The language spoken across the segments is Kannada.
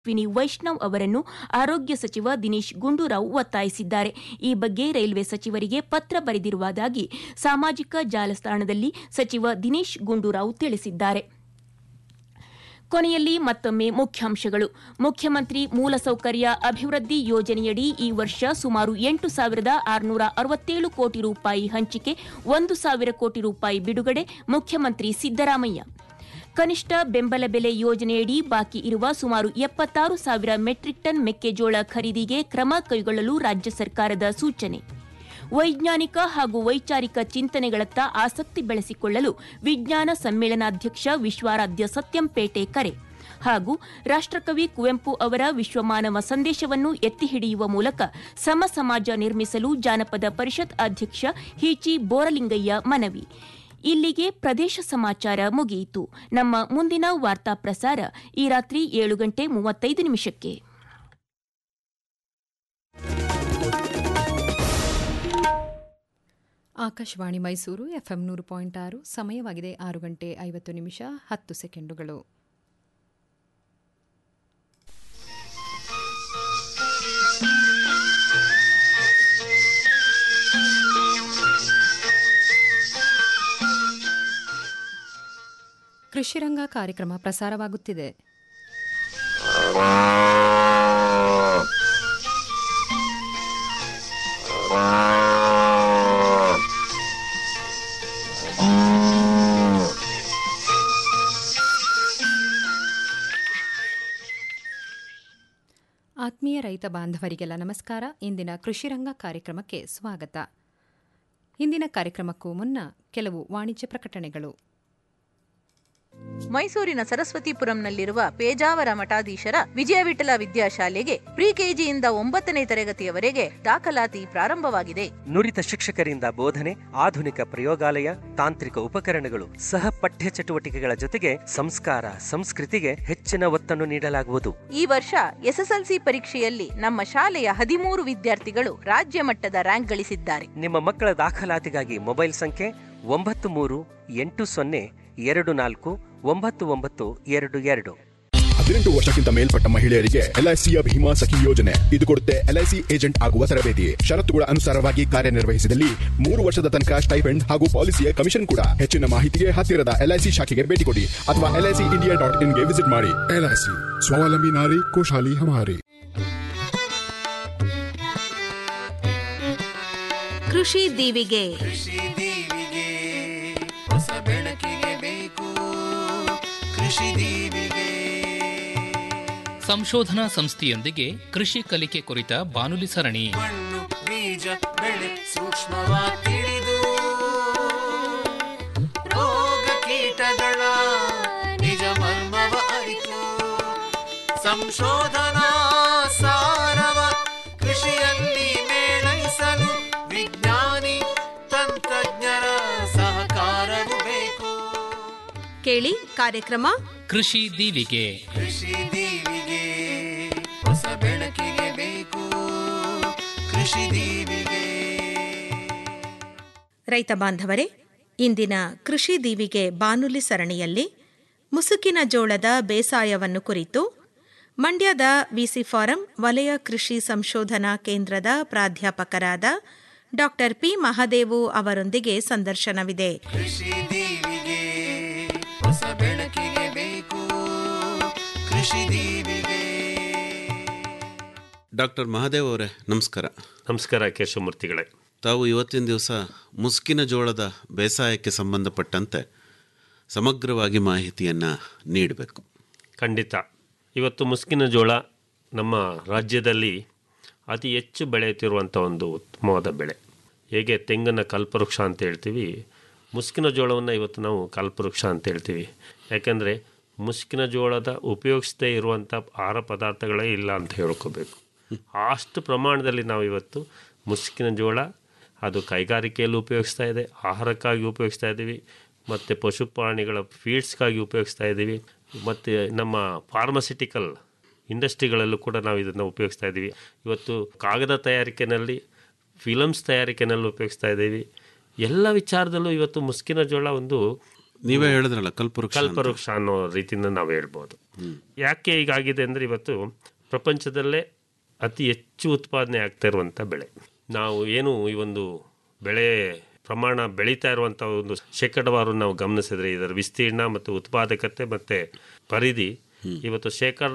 ಅಶ್ವಿನಿ ವೈಷ್ಣವ್ ಅವರನ್ನು ಆರೋಗ್ಯ ಸಚಿವ ದಿನೇಶ್ ಗುಂಡೂರಾವ್ ಒತ್ತಾಯಿಸಿದ್ದಾರೆ ಈ ಬಗ್ಗೆ ರೈಲ್ವೆ ಸಚಿವರಿಗೆ ಪತ್ರ ಬರೆದಿರುವುದಾಗಿ ಸಾಮಾಜಿಕ ಜಾಲತಾಣದಲ್ಲಿ ಸಚಿವ ದಿನೇಶ್ ಗುಂಡೂರಾವ್ ತಿಳಿಸಿದ್ದಾರೆ ಕೊನೆಯಲ್ಲಿ ಮತ್ತೊಮ್ಮೆ ಮುಖ್ಯಾಂಶಗಳು ಮುಖ್ಯಮಂತ್ರಿ ಮೂಲಸೌಕರ್ಯ ಅಭಿವೃದ್ಧಿ ಯೋಜನೆಯಡಿ ಈ ವರ್ಷ ಸುಮಾರು ಎಂಟು ಸಾವಿರದ ಆರುನೂರ ಅರವತ್ತೇಳು ಕೋಟಿ ರೂಪಾಯಿ ಹಂಚಿಕೆ ಒಂದು ಸಾವಿರ ಕೋಟಿ ರೂಪಾಯಿ ಬಿಡುಗಡೆ ಮುಖ್ಯಮಂತ್ರಿ ಸಿದ್ದರಾಮಯ್ಯ ಕನಿಷ್ಠ ಬೆಂಬಲ ಬೆಲೆ ಯೋಜನೆಯಡಿ ಬಾಕಿ ಇರುವ ಸುಮಾರು ಎಪ್ಪತ್ತಾರು ಸಾವಿರ ಮೆಟ್ರಿಕ್ ಟನ್ ಮೆಕ್ಕೆಜೋಳ ಖರೀದಿಗೆ ಕ್ರಮ ಕೈಗೊಳ್ಳಲು ರಾಜ್ಯ ಸರ್ಕಾರದ ಸೂಚನೆ ವೈಜ್ಞಾನಿಕ ಹಾಗೂ ವೈಚಾರಿಕ ಚಿಂತನೆಗಳತ್ತ ಆಸಕ್ತಿ ಬೆಳೆಸಿಕೊಳ್ಳಲು ವಿಜ್ಞಾನ ಸಮ್ಮೇಳನಾಧ್ಯಕ್ಷ ವಿಶ್ವಾರಾಧ್ಯ ಸತ್ಯಂಪೇಟೆ ಕರೆ ಹಾಗೂ ರಾಷ್ಟ್ರಕವಿ ಕುವೆಂಪು ಅವರ ವಿಶ್ವಮಾನವ ಸಂದೇಶವನ್ನು ಎತ್ತಿ ಹಿಡಿಯುವ ಮೂಲಕ ಸಮ ಸಮಾಜ ನಿರ್ಮಿಸಲು ಜಾನಪದ ಪರಿಷತ್ ಅಧ್ಯಕ್ಷ ಹೀಚಿ ಬೋರಲಿಂಗಯ್ಯ ಮನವಿ ಇಲ್ಲಿಗೆ ಪ್ರದೇಶ ಸಮಾಚಾರ ಮುಗಿಯಿತು ನಮ್ಮ ಮುಂದಿನ ವಾರ್ತಾ ಪ್ರಸಾರ ಈ ರಾತ್ರಿ ಏಳು ಗಂಟೆ ಮೂವತ್ತೈದು ನಿಮಿಷಕ್ಕೆ ಆಕಾಶವಾಣಿ ಮೈಸೂರು ಎಫ್ಎಂ ನೂರು ಪಾಯಿಂಟ್ ಆರು ಸಮಯವಾಗಿದೆ ಆರು ಗಂಟೆ ಐವತ್ತು ನಿಮಿಷ ಹತ್ತು ಸೆಕೆಂಡುಗಳು ಕೃಷಿರಂಗ ಕಾರ್ಯಕ್ರಮ ಪ್ರಸಾರವಾಗುತ್ತಿದೆ ಆತ್ಮೀಯ ರೈತ ಬಾಂಧವರಿಗೆಲ್ಲ ನಮಸ್ಕಾರ ಇಂದಿನ ಕೃಷಿರಂಗ ಕಾರ್ಯಕ್ರಮಕ್ಕೆ ಸ್ವಾಗತ ಇಂದಿನ ಕಾರ್ಯಕ್ರಮಕ್ಕೂ ಮುನ್ನ ಕೆಲವು ವಾಣಿಜ್ಯ ಪ್ರಕಟಣೆಗಳು ಮೈಸೂರಿನ ಸರಸ್ವತಿಪುರಂನಲ್ಲಿರುವ ಪೇಜಾವರ ಮಠಾಧೀಶರ ವಿಜಯ ವಿಠಲ ವಿದ್ಯಾಶಾಲೆಗೆ ಪ್ರಿ ಕೆಜಿಯಿಂದ ಒಂಬತ್ತನೇ ತರಗತಿಯವರೆಗೆ ದಾಖಲಾತಿ ಪ್ರಾರಂಭವಾಗಿದೆ ನುರಿತ ಶಿಕ್ಷಕರಿಂದ ಬೋಧನೆ ಆಧುನಿಕ ಪ್ರಯೋಗಾಲಯ ತಾಂತ್ರಿಕ ಉಪಕರಣಗಳು ಸಹ ಪಠ್ಯ ಚಟುವಟಿಕೆಗಳ ಜೊತೆಗೆ ಸಂಸ್ಕಾರ ಸಂಸ್ಕೃತಿಗೆ ಹೆಚ್ಚಿನ ಒತ್ತನ್ನು ನೀಡಲಾಗುವುದು ಈ ವರ್ಷ ಎಸ್ಎಸ್ಎಲ್ಸಿ ಪರೀಕ್ಷೆಯಲ್ಲಿ ನಮ್ಮ ಶಾಲೆಯ ಹದಿಮೂರು ವಿದ್ಯಾರ್ಥಿಗಳು ರಾಜ್ಯ ಮಟ್ಟದ ರ್ಯಾಂಕ್ ಗಳಿಸಿದ್ದಾರೆ ನಿಮ್ಮ ಮಕ್ಕಳ ದಾಖಲಾತಿಗಾಗಿ ಮೊಬೈಲ್ ಸಂಖ್ಯೆ ಒಂಬತ್ತು ಮೂರು ಎಂಟು ಸೊನ್ನೆ ಎರಡು ನಾಲ್ಕು ಒಂಬತ್ತು ಒಂಬತ್ತು ಎರಡು ಎರಡು ಹದಿನೆಂಟು ವರ್ಷಕ್ಕಿಂತ ಮೇಲ್ಪಟ್ಟ ಮಹಿಳೆಯರಿಗೆ ಎಲ್ಐಸಿಯ ಭೀಮಾ ಸಖಿ ಯೋಜನೆ ಇದು ಕೊಡುತ್ತೆ ಎಲ್ಐಸಿ ಏಜೆಂಟ್ ಆಗುವ ತರಬೇತಿ ಷರತ್ತುಗಳ ಅನುಸಾರವಾಗಿ ಕಾರ್ಯನಿರ್ವಹಿಸಿದಲ್ಲಿ ಮೂರು ವರ್ಷದ ತನಕ ಸ್ಟೈಪೆಂಡ್ ಹಾಗೂ ಪಾಲಿಸಿಯ ಕಮಿಷನ್ ಕೂಡ ಹೆಚ್ಚಿನ ಮಾಹಿತಿಗೆ ಹತ್ತಿರದ ಎಲ್ಐಸಿ ಶಾಖೆಗೆ ಭೇಟಿ ಕೊಡಿ ಅಥವಾ ಎಲ್ಐಸಿ ಇಂಡಿಯಾ ಡಾಟ್ ಇನ್ಗೆ ವಿಸಿಟ್ ಮಾಡಿ ಎಲ್ಐಸಿ ಸ್ವಾವಲಂಬಿ ನಾರಿ ಕೋಶಾಲಿ ಹಮಾರಿ ಕೃಷಿ ದೀವಿಗೆ ಕೃಷಿ ದೀವಿಗೆ ಹೊಸ ಬೆಳಕಿಗೆ ಬೇಕು ಕೃಷಿ ದೀವಿಗೆ ಸಂಶೋಧನಾ ಸಂಸ್ಥೆಯೊಂದಿಗೆ ಕೃಷಿ ಕಲಿಕೆ ಕುರಿತ ಬಾನುಲಿ ಸರಣಿ ಮಣ್ಣು ಬೀಜ ಬೆಳೆ ಸೂಕ್ಷ್ಮವಾಗಿ ತಿಳಿದು ರೋಗ ಕೀಟಗಳ ನಿಜ ಮರ್ಮವ ಅರಿತು ಸಂಶೋಧನಾ ಸಾರವ ಕೃಷಿಯಲ್ಲಿ ಮೇಳೈಸಲು ವಿಜ್ಞಾನಿ ತಂತ್ರಜ್ಞರ ಸಹಕಾರವು ಬೇಕು ಕೇಳಿ ಕಾರ್ಯಕ್ರಮ ಕೃಷಿ ದೀವಿಗೆ ಕೃಷಿ ದೀವಿಗೆ ಹೊಸ ಬೆಳಕಿಗೆ ಬೇಕು ಕೃಷಿ ದೀವಿಗೆ ರೈತ ಬಾಂಧವರೇ ಇಂದಿನ ಕೃಷಿ ದೀವಿಗೆ ಬಾನುಲಿ ಸರಣಿಯಲ್ಲಿ ಮುಸುಕಿನ ಜೋಳದ ಬೇಸಾಯವನ್ನು ಕುರಿತು ಮಂಡ್ಯದ ವಿಸಿ ಫಾರಂ ವಲಯ ಕೃಷಿ ಸಂಶೋಧನಾ ಕೇಂದ್ರದ ಪ್ರಾಧ್ಯಾಪಕರಾದ ಡಾಕ್ಟರ್ ಪಿ ಮಹಾದೇವು ಅವರೊಂದಿಗೆ ಸಂದರ್ಶನವಿದೆ ಕೃಷಿ ದೀವಿಗೆ ಹೊಸ ಬೆಳಕಿಗೆ ಬೇಕು ಕೃಷಿ ದೀವಿಗೆ ಡಾಕ್ಟರ್ ಮಹಾದೇವ್ ಅವರೇ ನಮಸ್ಕಾರ ನಮಸ್ಕಾರ ಕೇಶವಮೂರ್ತಿಗಳೇ ತಾವು ಇವತ್ತಿನ ದಿವಸ ಮುಸ್ಕಿನ ಜೋಳದ ಬೇಸಾಯಕ್ಕೆ ಸಂಬಂಧಪಟ್ಟಂತೆ ಸಮಗ್ರವಾಗಿ ಮಾಹಿತಿಯನ್ನು ನೀಡಬೇಕು ಖಂಡಿತ ಇವತ್ತು ಮುಸ್ಕಿನ ಜೋಳ ನಮ್ಮ ರಾಜ್ಯದಲ್ಲಿ ಅತಿ ಹೆಚ್ಚು ಬೆಳೆಯುತ್ತಿರುವಂಥ ಒಂದು ಉತ್ತಮವಾದ ಬೆಳೆ ಹೇಗೆ ತೆಂಗನ್ನು ಕಲ್ಪವೃಕ್ಷ ಅಂತ ಹೇಳ್ತೀವಿ ಮುಸ್ಕಿನ ಜೋಳವನ್ನು ಇವತ್ತು ನಾವು ಕಲ್ಪವೃಕ್ಷ ಅಂತ ಹೇಳ್ತೀವಿ ಯಾಕೆಂದರೆ ಮುಸ್ಕಿನ ಜೋಳದ ಉಪಯೋಗಿಸದೇ ಇರುವಂಥ ಆಹಾರ ಪದಾರ್ಥಗಳೇ ಇಲ್ಲ ಅಂತ ಹೇಳ್ಕೋಬೇಕು ಅಷ್ಟು ಪ್ರಮಾಣದಲ್ಲಿ ನಾವು ಇವತ್ತು ಮುಸ್ಕಿನ ಜೋಳ ಅದು ಕೈಗಾರಿಕೆಯಲ್ಲಿ ಉಪಯೋಗಿಸ್ತಾ ಇದೆ ಆಹಾರಕ್ಕಾಗಿ ಉಪಯೋಗಿಸ್ತಾ ಇದ್ದೀವಿ ಮತ್ತು ಪಶುಪ್ರಾಣಿಗಳ ಫೀಡ್ಸ್ಗಾಗಿ ಉಪಯೋಗಿಸ್ತಾ ಇದ್ದೀವಿ ಮತ್ತು ನಮ್ಮ ಫಾರ್ಮಸಿಟಿಕಲ್ ಇಂಡಸ್ಟ್ರಿಗಳಲ್ಲೂ ಕೂಡ ನಾವು ಇದನ್ನು ಉಪಯೋಗಿಸ್ತಾ ಇದ್ದೀವಿ ಇವತ್ತು ಕಾಗದ ತಯಾರಿಕೆಯಲ್ಲಿ ಫಿಲಮ್ಸ್ ತಯಾರಿಕೆಯಲ್ಲಿ ಉಪಯೋಗಿಸ್ತಾ ಇದ್ದೀವಿ ಎಲ್ಲ ವಿಚಾರದಲ್ಲೂ ಇವತ್ತು ಮುಸ್ಕಿನ ಜೋಳ ಒಂದು ನೀವೇ ಹೇಳಿದ್ರಲ್ಲ ಕಲ್ಪವೃಕ್ಷ ಅಂತ. ಕಲ್ಪವೃಕ್ಷ ಅನ್ನೋ ರೀತಿಯಿಂದ ನಾವು ಹೇಳ್ಬೋದು ಯಾಕೆ ಹೀಗಾಗಿದೆ ಅಂದರೆ ಇವತ್ತು ಪ್ರಪಂಚದಲ್ಲೇ ಅತಿ ಹೆಚ್ಚು ಉತ್ಪಾದನೆ ಆಗ್ತಾ ಇರುವಂಥ ಬೆಳೆ ನಾವು ಏನು ಈ ಒಂದು ಬೆಳೆ ಪ್ರಮಾಣ ಬೆಳೀತಾ ಇರುವಂಥ ಒಂದು ಶೇಕಡವಾರು ನಾವು ಗಮನಿಸಿದ್ರೆ ಇದರ ವಿಸ್ತೀರ್ಣ ಮತ್ತು ಉತ್ಪಾದಕತೆ ಮತ್ತು ಪರಿಧಿ ಇವತ್ತು ಶೇಕಡ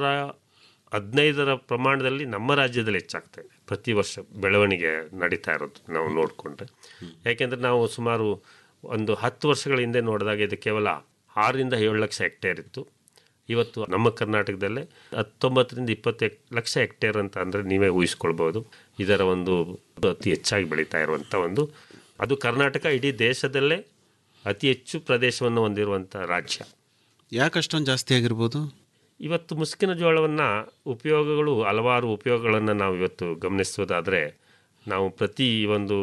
ಹದಿನೈದರ ಪ್ರಮಾಣದಲ್ಲಿ ನಮ್ಮ ರಾಜ್ಯದಲ್ಲಿ ಹೆಚ್ಚಾಗ್ತಾ ಇದೆ ಪ್ರತಿ ವರ್ಷ ಬೆಳವಣಿಗೆ ನಡೀತಾ ಇರೋದು ನಾವು ನೋಡಿಕೊಂಡ್ರೆ ಯಾಕೆಂದರೆ ನಾವು ಸುಮಾರು ಒಂದು ಹತ್ತು ವರ್ಷಗಳ ಹಿಂದೆ ನೋಡಿದಾಗ ಇದು ಕೇವಲ ಆರರಿಂದ ಏಳು ಲಕ್ಷ ಹೆಕ್ಟೇರ್ ಇತ್ತು ಇವತ್ತು ನಮ್ಮ ಕರ್ನಾಟಕದಲ್ಲೇ ಹತ್ತೊಂಬತ್ತರಿಂದ ಇಪ್ಪತ್ತು ಹೆಕ್- ಲಕ್ಷ ಹೆಕ್ಟೇರ್ ಅಂತ ಅಂದರೆ ನೀವೇ ಊಹಿಸ್ಕೊಳ್ಬೋದು ಇದರ ಒಂದು ಅತಿ ಹೆಚ್ಚಾಗಿ ಬೆಳೀತಾ ಇರುವಂಥ ಒಂದು ಅದು ಕರ್ನಾಟಕ ಇಡೀ ದೇಶದಲ್ಲೇ ಅತಿ ಹೆಚ್ಚು ಪ್ರದೇಶವನ್ನು ಹೊಂದಿರುವಂಥ ರಾಜ್ಯ ಯಾಕೆ ಅಷ್ಟೊಂದು ಜಾಸ್ತಿ ಆಗಿರ್ಬೋದು ಇವತ್ತು ಮುಸ್ಕಿನ ಜೋಳವನ್ನು ಉಪಯೋಗಗಳು ಹಲವಾರು ಉಪಯೋಗಗಳನ್ನು ನಾವು ಇವತ್ತು ಗಮನಿಸೋದಾದರೆ ನಾವು ಪ್ರತಿ ಒಂದು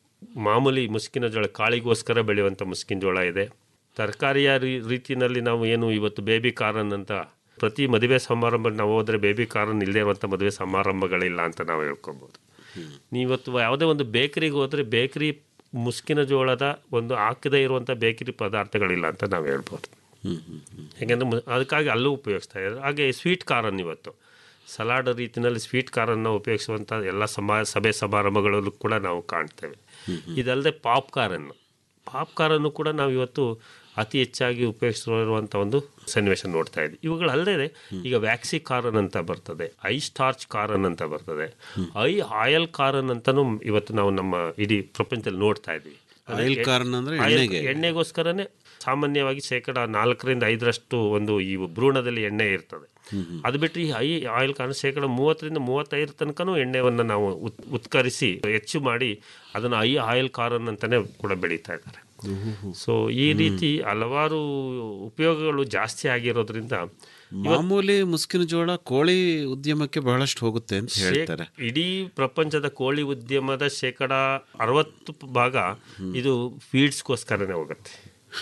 ಮಾಮೂಲಿ ಮುಸ್ಕಿನ ಜೋಳ ಕಾಳಿಗೋಸ್ಕರ ಬೆಳೆಯುವಂಥ ಮುಸ್ಕಿನ ಜೋಳ ಇದೆ ತರಕಾರಿಯ ರೀ- ರೀತಿಯಲ್ಲಿ ನಾವು ಏನು ಇವತ್ತು ಬೇಬಿ ಕಾರ್ನ್ ಅಂತ ಪ್ರತಿ ಮದುವೆ ಸಮಾರಂಭ ನಾವು ಹೋದರೆ ಬೇಬಿ ಕಾರ್ನ್ ಇಲ್ಲದೆ ಇರುವಂಥ ಮದುವೆ ಸಮಾರಂಭಗಳಿಲ್ಲ ಅಂತ ನಾವು ಹೇಳ್ಕೊಬೋದು ನೀವತ್ತು ಯಾವುದೇ ಒಂದು ಬೇಕರಿಗೆ ಹೋದರೆ ಬೇಕರಿ ಮುಸ್ಕಿನ ಜೋಳದ ಒಂದು ಹಾಕದೇ ಇರುವಂಥ ಬೇಕರಿ ಪದಾರ್ಥಗಳಿಲ್ಲ ಅಂತ ನಾವು ಹೇಳ್ಬೋದು ಯಾಕೆಂದರೆ ಮು- ಅದಕ್ಕಾಗಿ ಅಲ್ಲೂ ಉಪಯೋಗಿಸ್ತಾ ಇದ್ದಾರೆ ಹಾಗೆ ಸ್ವೀಟ್ ಕಾರನ್ ಇವತ್ತು ಸಲಾಡ್ ರೀತಿಯಲ್ಲಿ ಸ್ವೀಟ್ ಕಾರನ್ನು ಉಪಯೋಗಿಸುವಂಥ ಎಲ್ಲ ಸಮಾ ಸಭೆ ಸಮಾರಂಭಗಳಲ್ಲೂ ಕೂಡ ನಾವು ಕಾಣ್ತೇವೆ ಇದಲ್ಲದೆ ಪಾಪ್ ಕಾರನ್ನು ಪಾಪ್ ಕಾರನ್ನು ಕೂಡ ನಾವು ಇವತ್ತು ಅತಿ ಹೆಚ್ಚಾಗಿ ಉಪಯೋಗಿಸಿರುವಂಥ ಒಂದು ಸನ್ನಿವೇಶ ನೋಡ್ತಾ ಇದ್ವಿ ಇವುಗಳಲ್ಲದೆ ಈಗ ವ್ಯಾಕ್ಸಿ ಕಾರನ್ ಅಂತ ಬರ್ತದೆ ಐ ಸ್ಟಾರ್ಚ್ ಕಾರನ್ ಅಂತ ಬರ್ತದೆ ಐ ಆಯಲ್ ಕಾರನ್ ಅಂತಲೂ ಇವತ್ತು ನಾವು ನಮ್ಮ ಇಡೀ ಪ್ರಪಂಚದಲ್ಲಿ ನೋಡ್ತಾ ಇದ್ವಿ Oil ಕಾರ್ನ್ ಅಂದ್ರೆ ಆಯಿಲ್- ಎಣ್ಣೆಗೆ? ಎಣ್ಣೆಗೋಸ್ಕರನೇ ಸಾಮಾನ್ಯವಾಗಿ ಶೇಕಡ ನಾಲ್ಕರಿಂದ ಐದರಷ್ಟು ಒಂದು ಈ ಭ್ರೂಣದಲ್ಲಿ ಎಣ್ಣೆ ಇರ್ತದೆ ಅದು ಬಿಟ್ಟರೆ ಈ ಐ ಆಯಿಲ್ ಕಾರಣ ಶೇಕಡ ಮೂವತ್ತರಿಂದ ಮೂವತ್ತೈದು ತನಕನೂ ಎಣ್ಣೆಯನ್ನು ನಾವು ಉತ್ ಉತ್ಕರಿಸಿ ಹೆಚ್ಚು ಮಾಡಿ ಅದನ್ನು ಐ ಆಯಿಲ್ ಕಾರನ್ ಅಂತಲೇ ಕೂಡ ಬೆಳೀತಾ ಇದ್ದಾರೆ ಸೊ ಈ ರೀತಿ ಹಲವಾರು ಉಪಯೋಗಗಳು ಜಾಸ್ತಿ ಆಗಿರೋದ್ರಿಂದ ಮಾಮೂಲಿ ಮುಸ್ಕಿನ ಜೋಳ ಕೋಳಿ ಉದ್ಯಮಕ್ಕೆ ಬಹಳಷ್ಟು ಹೋಗುತ್ತೆ ಅಂತ ಶೇ- ಹೇಳ್ತಾರೆ ಇಡೀ ಪ್ರಪಂಚದ ಕೋಳಿ ಉದ್ಯಮದ ಶೇಕಡ ಅರವತ್ತು ಭಾಗ ಇದು ಫೀಡ್ಸ್ಗೋಸ್ಕರನೇ ಹೋಗುತ್ತೆ